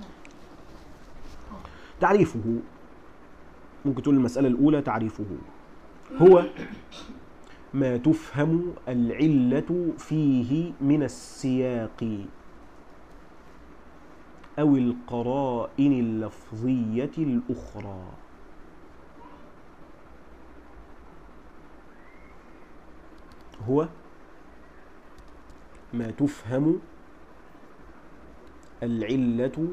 تعريفه ممكن تقول المساله الاولى تعريفه هو ما تفهم العلة فيه من السياق أو القرائن اللفظية الأخرى هو ما تفهم العلة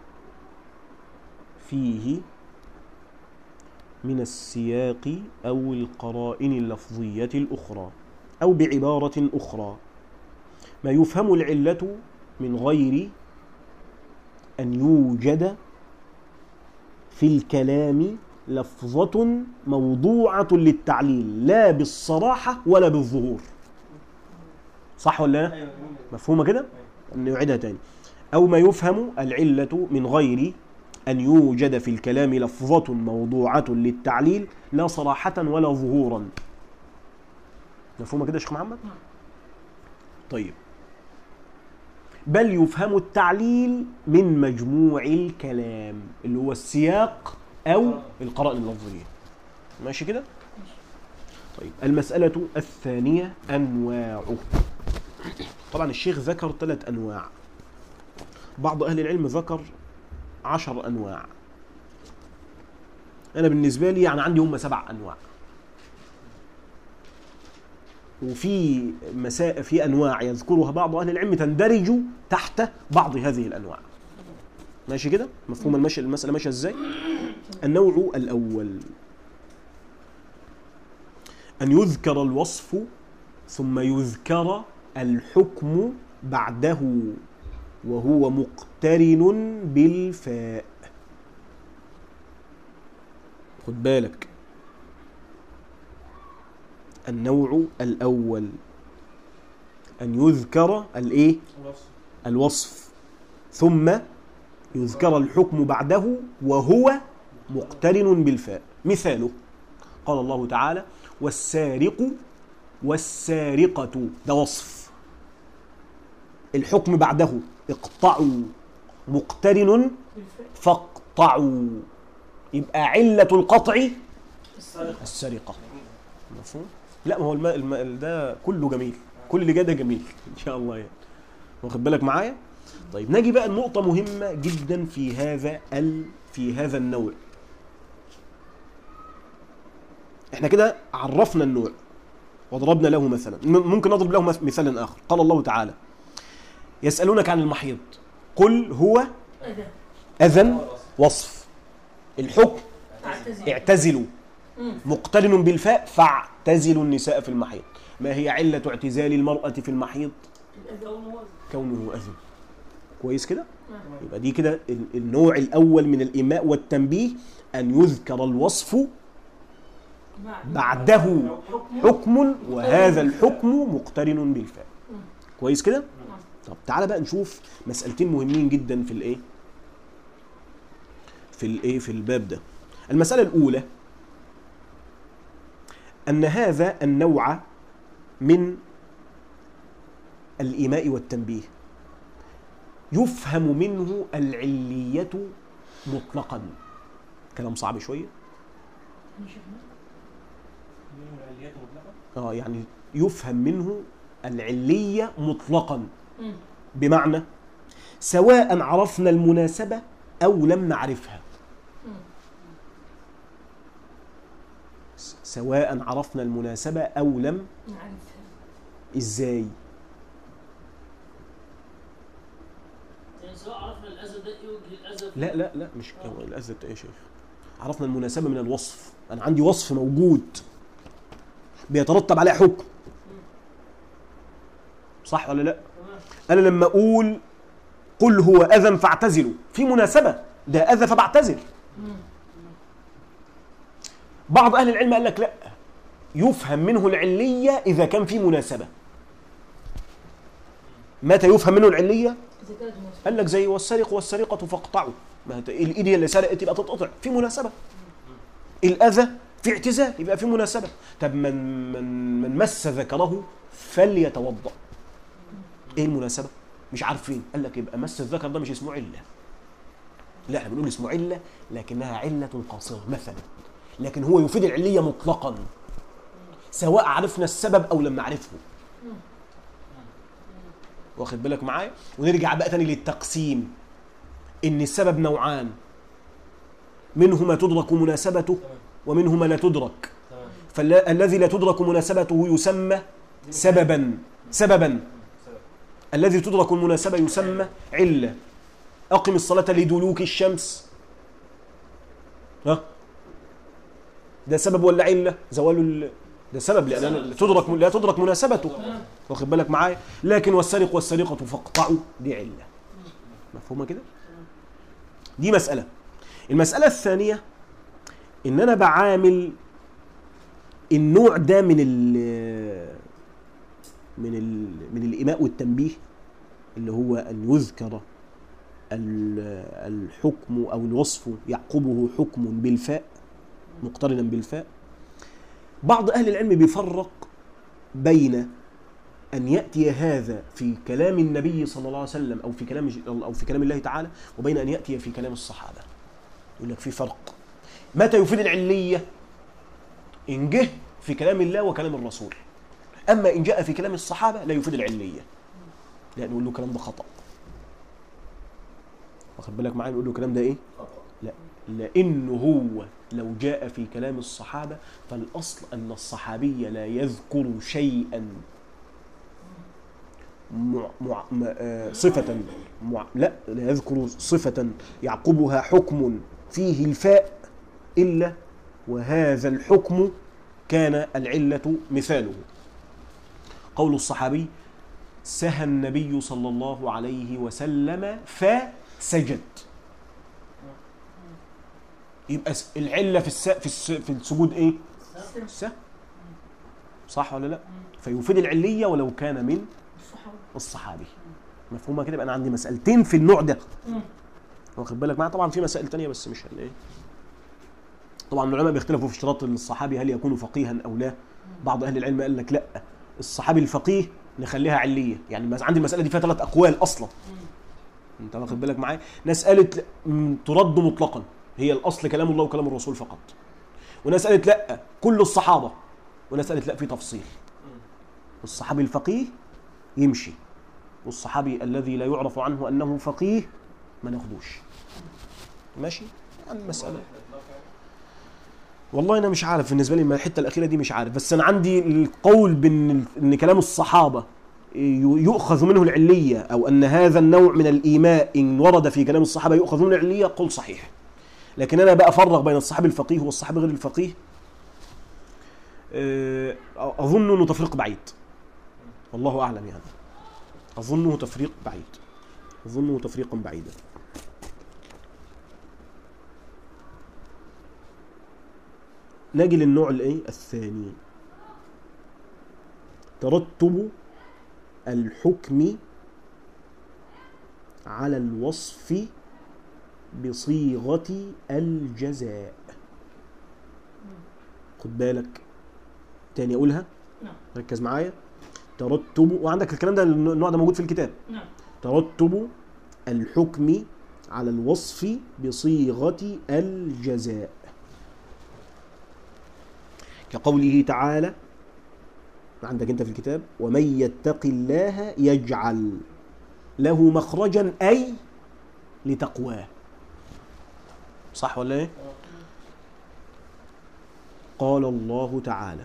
فيه من السياق أو القرائن اللفظية الأخرى أو بعبارة أخرى ما يفهم العلة من غير أن يوجد في الكلام لفظة موضوعة للتعليل لا بالصراحة ولا بالظهور صح ولا لا؟ ايوه مفهومة كده؟ نعيدها تاني أو ما يفهم العلة من غير أن يوجد في الكلام لفظة موضوعة للتعليل لا صراحة ولا ظهورا مفهومة كده يا شيخ محمد؟ نعم. طيب بل يفهم التعليل من مجموع الكلام اللي هو السياق أو القرائن اللفظية ماشي كده؟ طيب المسألة الثانية أنواعه طبعا الشيخ ذكر ثلاث أنواع بعض أهل العلم ذكر عشر أنواع أنا بالنسبة لي يعني عندي هم سبع أنواع وفي مساء في أنواع يذكرها بعض أهل العلم تندرج تحت بعض هذه الأنواع ماشي كده مفهوم المشي المسألة ماشية إزاي النوع الأول أن يذكر الوصف ثم يذكر الحكم بعده وهو مقترن بالفاء خد بالك النوع الأول أن يذكر الإيه؟ الوصف الوصف ثم يذكر الحكم بعده وهو مقترن بالفاء مثاله قال الله تعالى والسارق والسارقة ده وصف الحكم بعده اقطعوا مقترن بالفعل فاقطعوا يبقى علة القطع السرقة السرقة مفهوم؟ لا ما هو الم... الم... ده كله جميل كل اللي جاي ده جميل ان شاء الله يعني واخد بالك معايا طيب نجي بقى النقطة مهمة جدا في هذا ال... في هذا النوع احنا كده عرفنا النوع وضربنا له مثلا م- ممكن نضرب له مث- مثالا اخر قال الله تعالى يسألونك عن المحيض قل هو أذى أذى وصف الحكم أعتزل اعتزلوا مم. مقترن بالفاء فاعتزلوا النساء في المحيض ما هي علة اعتزال المرأة في المحيض الأذى كونه كونه أذى كويس كده نعم. يبقى دي كده ال- النوع الأول من الإيماء والتنبيه أن يذكر الوصف بعد بعده حكم حكم وهذا الحكم مقترن بالفاء مم. كويس كده نعم. طب تعالى بقى نشوف مسألتين مهمين جدا في الايه في الايه في الباب ده المسألة الأولى أن هذا النوع من الإيماء والتنبيه يفهم منه العلية مطلقا كلام صعب شوية شفنا العليات مطلقة اه يعني يفهم منه العلية مطلقا مم. بمعنى سواء عرفنا المناسبة أو لم نعرفها مم. س- سواء عرفنا المناسبة أو لم نعرفها إزاي يعني سواء عرفنا الاذى ده يوجه الاذى في- لا لا لا مش هو الأذى بتاع إيه يا شيخ عرفنا المناسبة من الوصف أنا عندي وصف موجود بيترتب عليه حكم صح ولا لا تمام أنا لما أقول قل هو أذى فاعتزلوا في مناسبة ده أذى فبعتزل مم. بعض أهل العلم قال لك لا يفهم منه العلية إذا كان في مناسبة متى يفهم منه العلية إذا كانت مناسبة قال لك زي والسرق والسرقة فاقطعوا ما هت- الإيد هي اللي سرقت يبقى تتقطع في مناسبة الأذى في اعتزال يبقى في مناسبة طب من من من مس ذكره فليتوضأ ايه المناسبة؟ مش عارفين قال لك يبقى مس الذكر ده مش اسمه علة لا احنا بنقول اسمه علة لكنها علة قاصرة مثلا لكن هو يفيد العلية مطلقا سواء عرفنا السبب او لم نعرفه واخد بالك معايا ونرجع بقى تاني للتقسيم ان السبب نوعان منه ما تدرك مناسبته تمام ومنه ما لا تدرك تمام فالذي لا تدرك مناسبته يسمى سببا سببا سبب. الذي تدرك المناسبة يسمى علة أقم الصلاة لدلوك الشمس ها ده سبب ولا علة زوال ال... ده سبب لأن تدرك لا تدرك مناسبته واخد بالك معايا لكن والسرق والسرقة فاقطعوا دي علة مفهومة كده دي مسألة المسألة الثانية إن أنا بعامل النوع ده من ال من ال من الإيماء والتنبيه اللي هو أن يذكر ال- الحكم أو الوصف يعقبه حكم بالفاء مقترنا بالفاء بعض أهل العلم بيفرق بين أن يأتي هذا في كلام النبي صلى الله عليه وسلم أو في كلام ج- أو في كلام الله تعالى وبين أن يأتي في كلام الصحابة يقول لك في فرق متى يفيد العلية إن جه في كلام الله وكلام الرسول أما إن جاء في كلام الصحابة لا يفيد العلية لأن نقول له الكلام ده خطأ واخد بالك معايا نقول له الكلام ده إيه؟ لا لأنه هو لو جاء في كلام الصحابة فالأصل أن الصحابي لا يذكر شيئا مع مع م- آه، صفة مع لا لا يذكر صفة يعقبها حكم فيه الفاء إلا وهذا الحكم كان العلة مثاله قول الصحابي سهى النبي صلى الله عليه وسلم فسجد يبقى س- العلة في الس... في الس... في السجود ايه؟ سهى صح ولا لا؟ فيفيد العلية ولو كان من الصحابة الصحابي مفهومه كده يبقى انا عندي مسألتين في النوع ده مم. واخد بالك معايا طبعا في مسائل تانية بس مش هن ايه طبعا العلماء بيختلفوا في اشتراط الصحابي هل يكون فقيها او لا بعض اهل العلم قال لك لا الصحابي الفقيه نخليها عليه يعني مس- عندي المساله دي فيها ثلاث اقوال اصلا انت واخد بالك معايا ناس قالت لا، م، ترد مطلقا هي الاصل كلام الله وكلام الرسول فقط وناس قالت لا كل الصحابه وناس قالت لا في تفصيل الصحابي الفقيه يمشي والصحابي الذي لا يعرف عنه انه فقيه ما ناخدوش ماشي عن مسألة والله انا مش عارف بالنسبه لي الحته الاخيره دي مش عارف بس انا عندي القول بان ان كلام الصحابه ي- يؤخذ منه العليه او ان هذا النوع من الايماء ان ورد في كلام الصحابه يؤخذ منه العليه قول صحيح لكن انا بقى افرق بين الصحابي الفقيه والصحابي غير الفقيه آه، اظن انه تفريق بعيد والله اعلم يعني اظنه تفريق بعيد اظنه تفريقا بعيدا نجي للنوع الايه الثاني ترتب الحكم على الوصف بصيغة الجزاء خد بالك تاني اقولها نعم. ركز معايا ترتب وعندك الكلام ده النوع ده موجود في الكتاب نعم ترتب الحكم على الوصف بصيغة الجزاء كقوله تعالى عندك انت في الكتاب ومن يتق الله يجعل له مخرجا اي لتقواه صح ولا ايه قال الله تعالى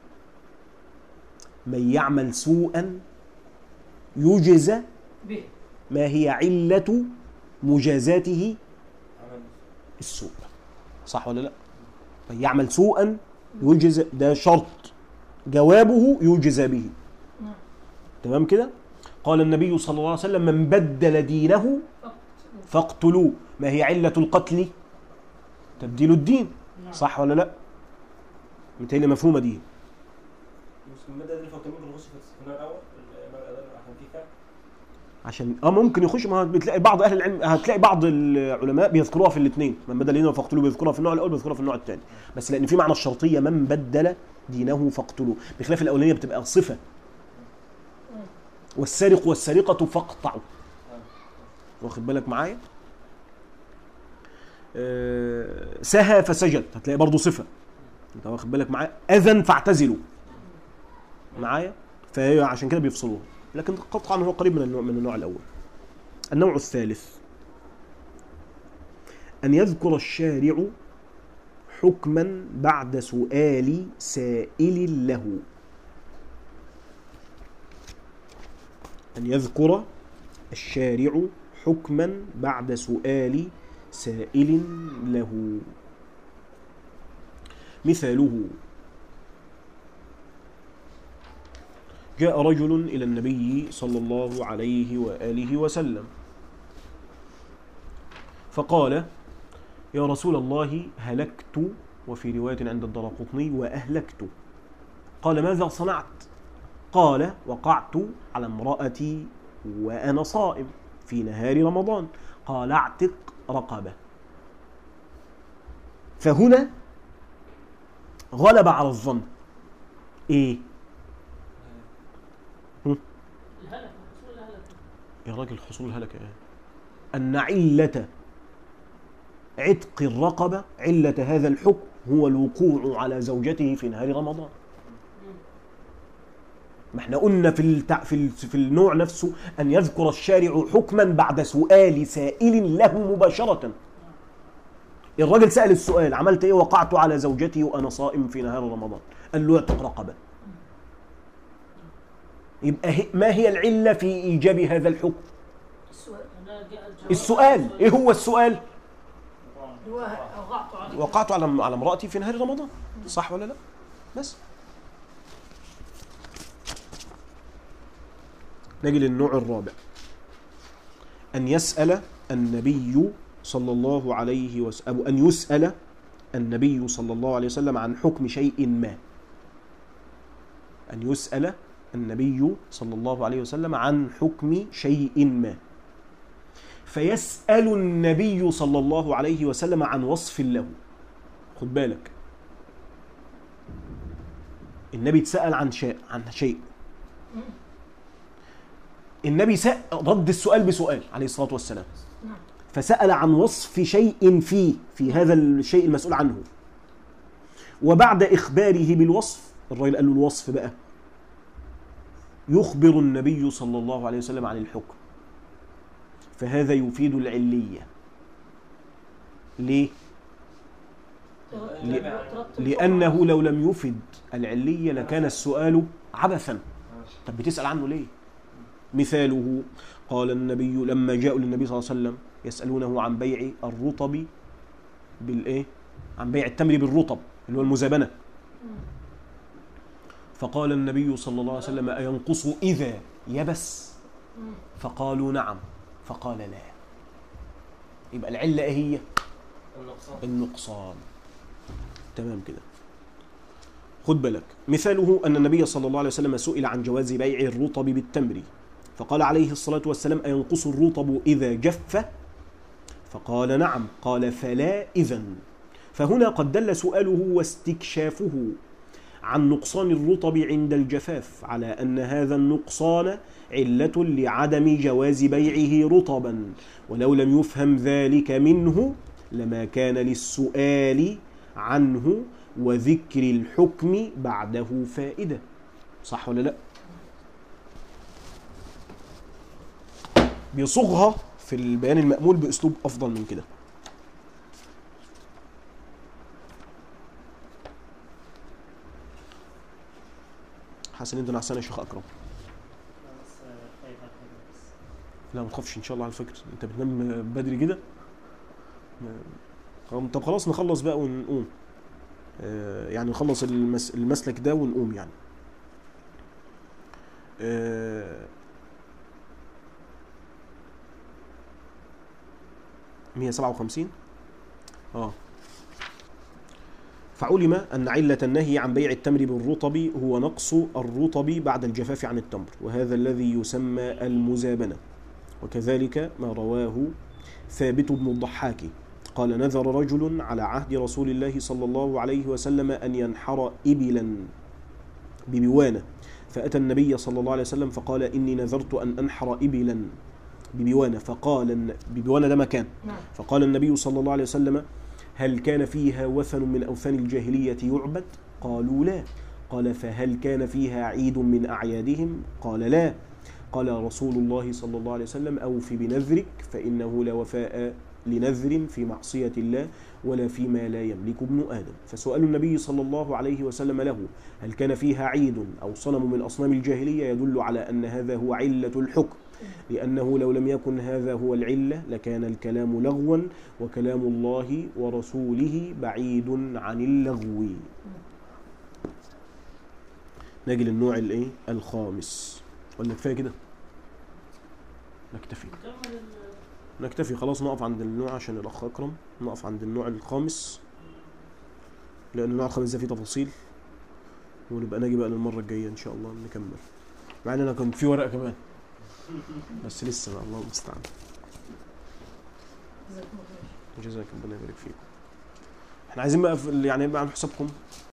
من يعمل سوءا يجزى به ما هي علة مجازاته عمل السوء صح ولا لا من يعمل سوءا يجزى ده شرط جوابه يجزى به نعم تمام كده قال النبي صلى الله عليه وسلم من بدل دينه فقط فاقتلوه ما هي علة القتل تبديل الدين نعم صح ولا لا متهيألي مفهومة دي مش المادة دي الفوتامين بنخش في النوع الأول النوع الأول عشان في فرق عشان اه ممكن يخش ما هو بتلاقي بعض اهل العلم هتلاقي بعض العلماء بيذكروها في الاثنين من بدل دينه فاقتلوه بيذكروها في النوع الاول بيذكروها في النوع الثاني بس لان في معنى الشرطيه من بدل دينه فاقتلوه بخلاف الاولانيه بتبقى صفه والسارق والسارقه فاقطعوا واخد بالك معايا آه، سهى فسجد هتلاقي برضه صفه انت واخد بالك معايا اذن فاعتزلوا معايا فهي عشان كده بيفصلوها لكن قطعا هو قريب من النوع من النوع الاول النوع الثالث ان يذكر الشارع حكما بعد سؤال سائل له أن يذكر الشارع حكما بعد سؤال سائل له مثاله جاء رجل إلى النبي صلى الله عليه وآله وسلم فقال يا رسول الله هلكت وفي رواية عند الدرقطني وأهلكت قال ماذا صنعت قال وقعت على امرأتي وأنا صائم في نهار رمضان قال اعتق رقبة فهنا غلب على الظن ايه الهلك حصول الهلك يا راجل حصول الهلكة ايه أن علة عتق الرقبة علة هذا الحكم هو الوقوع على زوجته في نهار رمضان ما احنا قلنا في التع... في ال... في النوع نفسه ان يذكر الشارع حكما بعد سؤال سائل له مباشرة الراجل سأل السؤال عملت ايه وقعت على زوجتي وانا صائم في نهار رمضان قال له اعتق رقبة يبقى هي... ما هي العلة في ايجاب هذا الحكم السؤال أنا جاء الجواب السؤال ايه هو السؤال اللي هو أوقعت عليك وقعت على على امرأتي في نهار رمضان صح ولا لا بس نجي للنوع الرابع أن يسأل النبي صلى الله عليه وسلم أو أن يسأل النبي صلى الله عليه وسلم عن حكم شيء ما أن يسأل النبي صلى الله عليه وسلم عن حكم شيء ما فيسأل النبي صلى الله عليه وسلم عن وصف له خد بالك النبي اتسأل عن شيء عن شيء النبي سأل رد السؤال بسؤال عليه الصلاة والسلام نعم. فسأل عن وصف شيء فيه في هذا الشيء المسؤول عنه وبعد إخباره بالوصف الراجل قال له الوصف بقى يخبر النبي صلى الله عليه وسلم عن الحكم فهذا يفيد العلية ليه؟ ترتب- ترتب لأنه لو لم يفد العلية لكان السؤال عبثا طب بتسأل عنه ليه مثاله قال النبي لما جاءوا للنبي صلى الله عليه وسلم يسألونه عن بيع الرطب بالإيه عن بيع التمر بالرطب اللي هو المزابنة فقال النبي صلى الله عليه وسلم أينقص إذا يبس مم. فقالوا نعم فقال لا يبقى العلة إيه هي النقصان النقصان تمام كده خد بالك مثاله أن النبي صلى الله عليه وسلم سئل عن جواز بيع الرطب بالتمر فقال عليه الصلاة والسلام أينقص الرطب إذا جف فقال نعم قال فلا إذن فهنا قد دل سؤاله واستكشافه عن نقصان الرطب عند الجفاف على أن هذا النقصان علة لعدم جواز بيعه رطبا ولو لم يفهم ذلك منه لما كان للسؤال عنه وذكر الحكم بعده فائدة صح ولا لا بيصغها في البيان المأمول بأسلوب أفضل من كده حاسس ان انت نعسان يا شيخ اكرم أنا بس خايف على الحاجة بس لا ما تخافش ان شاء الله على فكره انت بتنام بدري كده طب طب خلاص نخلص بقى ونقوم آه، يعني نخلص المس... المسلك ده ونقوم يعني آه، 157 اه فعلم أن علة النهي عن بيع التمر بالرطب هو نقص الرطب بعد الجفاف عن التمر وهذا الذي يسمى المزابنة وكذلك ما رواه ثابت بن الضحاك قال نذر رجل على عهد رسول الله صلى الله عليه وسلم أن ينحر إبلا ببوانة فأتى النبي صلى الله عليه وسلم فقال إني نذرت أن أنحر إبلا ببوانة فقال الن- ببوانة ده مكان نعم فقال النبي صلى الله عليه وسلم هل كان فيها وثن من أوثان الجاهلية يعبد قالوا لا قال فهل كان فيها عيد من أعيادهم قال لا قال رسول الله صلى الله عليه وسلم أوف بنذرك فإنه لا وفاء لنذر في معصية الله ولا فيما لا يملك ابن آدم فسؤال النبي صلى الله عليه وسلم له هل كان فيها عيد أو صنم من أصنام الجاهلية يدل على أن هذا هو علة الحكم لأنه لو لم يكن هذا هو العلة لكان الكلام لغوا وكلام الله ورسوله بعيد عن اللغو نجي للنوع الايه الخامس ولا كفايه كده نكتفي نكمل ال- نكتفي خلاص نقف عند النوع عشان الاخ اكرم نقف عند النوع الخامس لان النوع الخامس ده فيه تفاصيل ونبقى نجي بقى للمره الجايه ان شاء الله نكمل مع ان انا كنت في ورقه كمان بس لسه بقى الله المستعان جزاكم الله خير جزاك ربنا يبارك فيكم احنا عايزين بقى في يعني يبقى عن حسابكم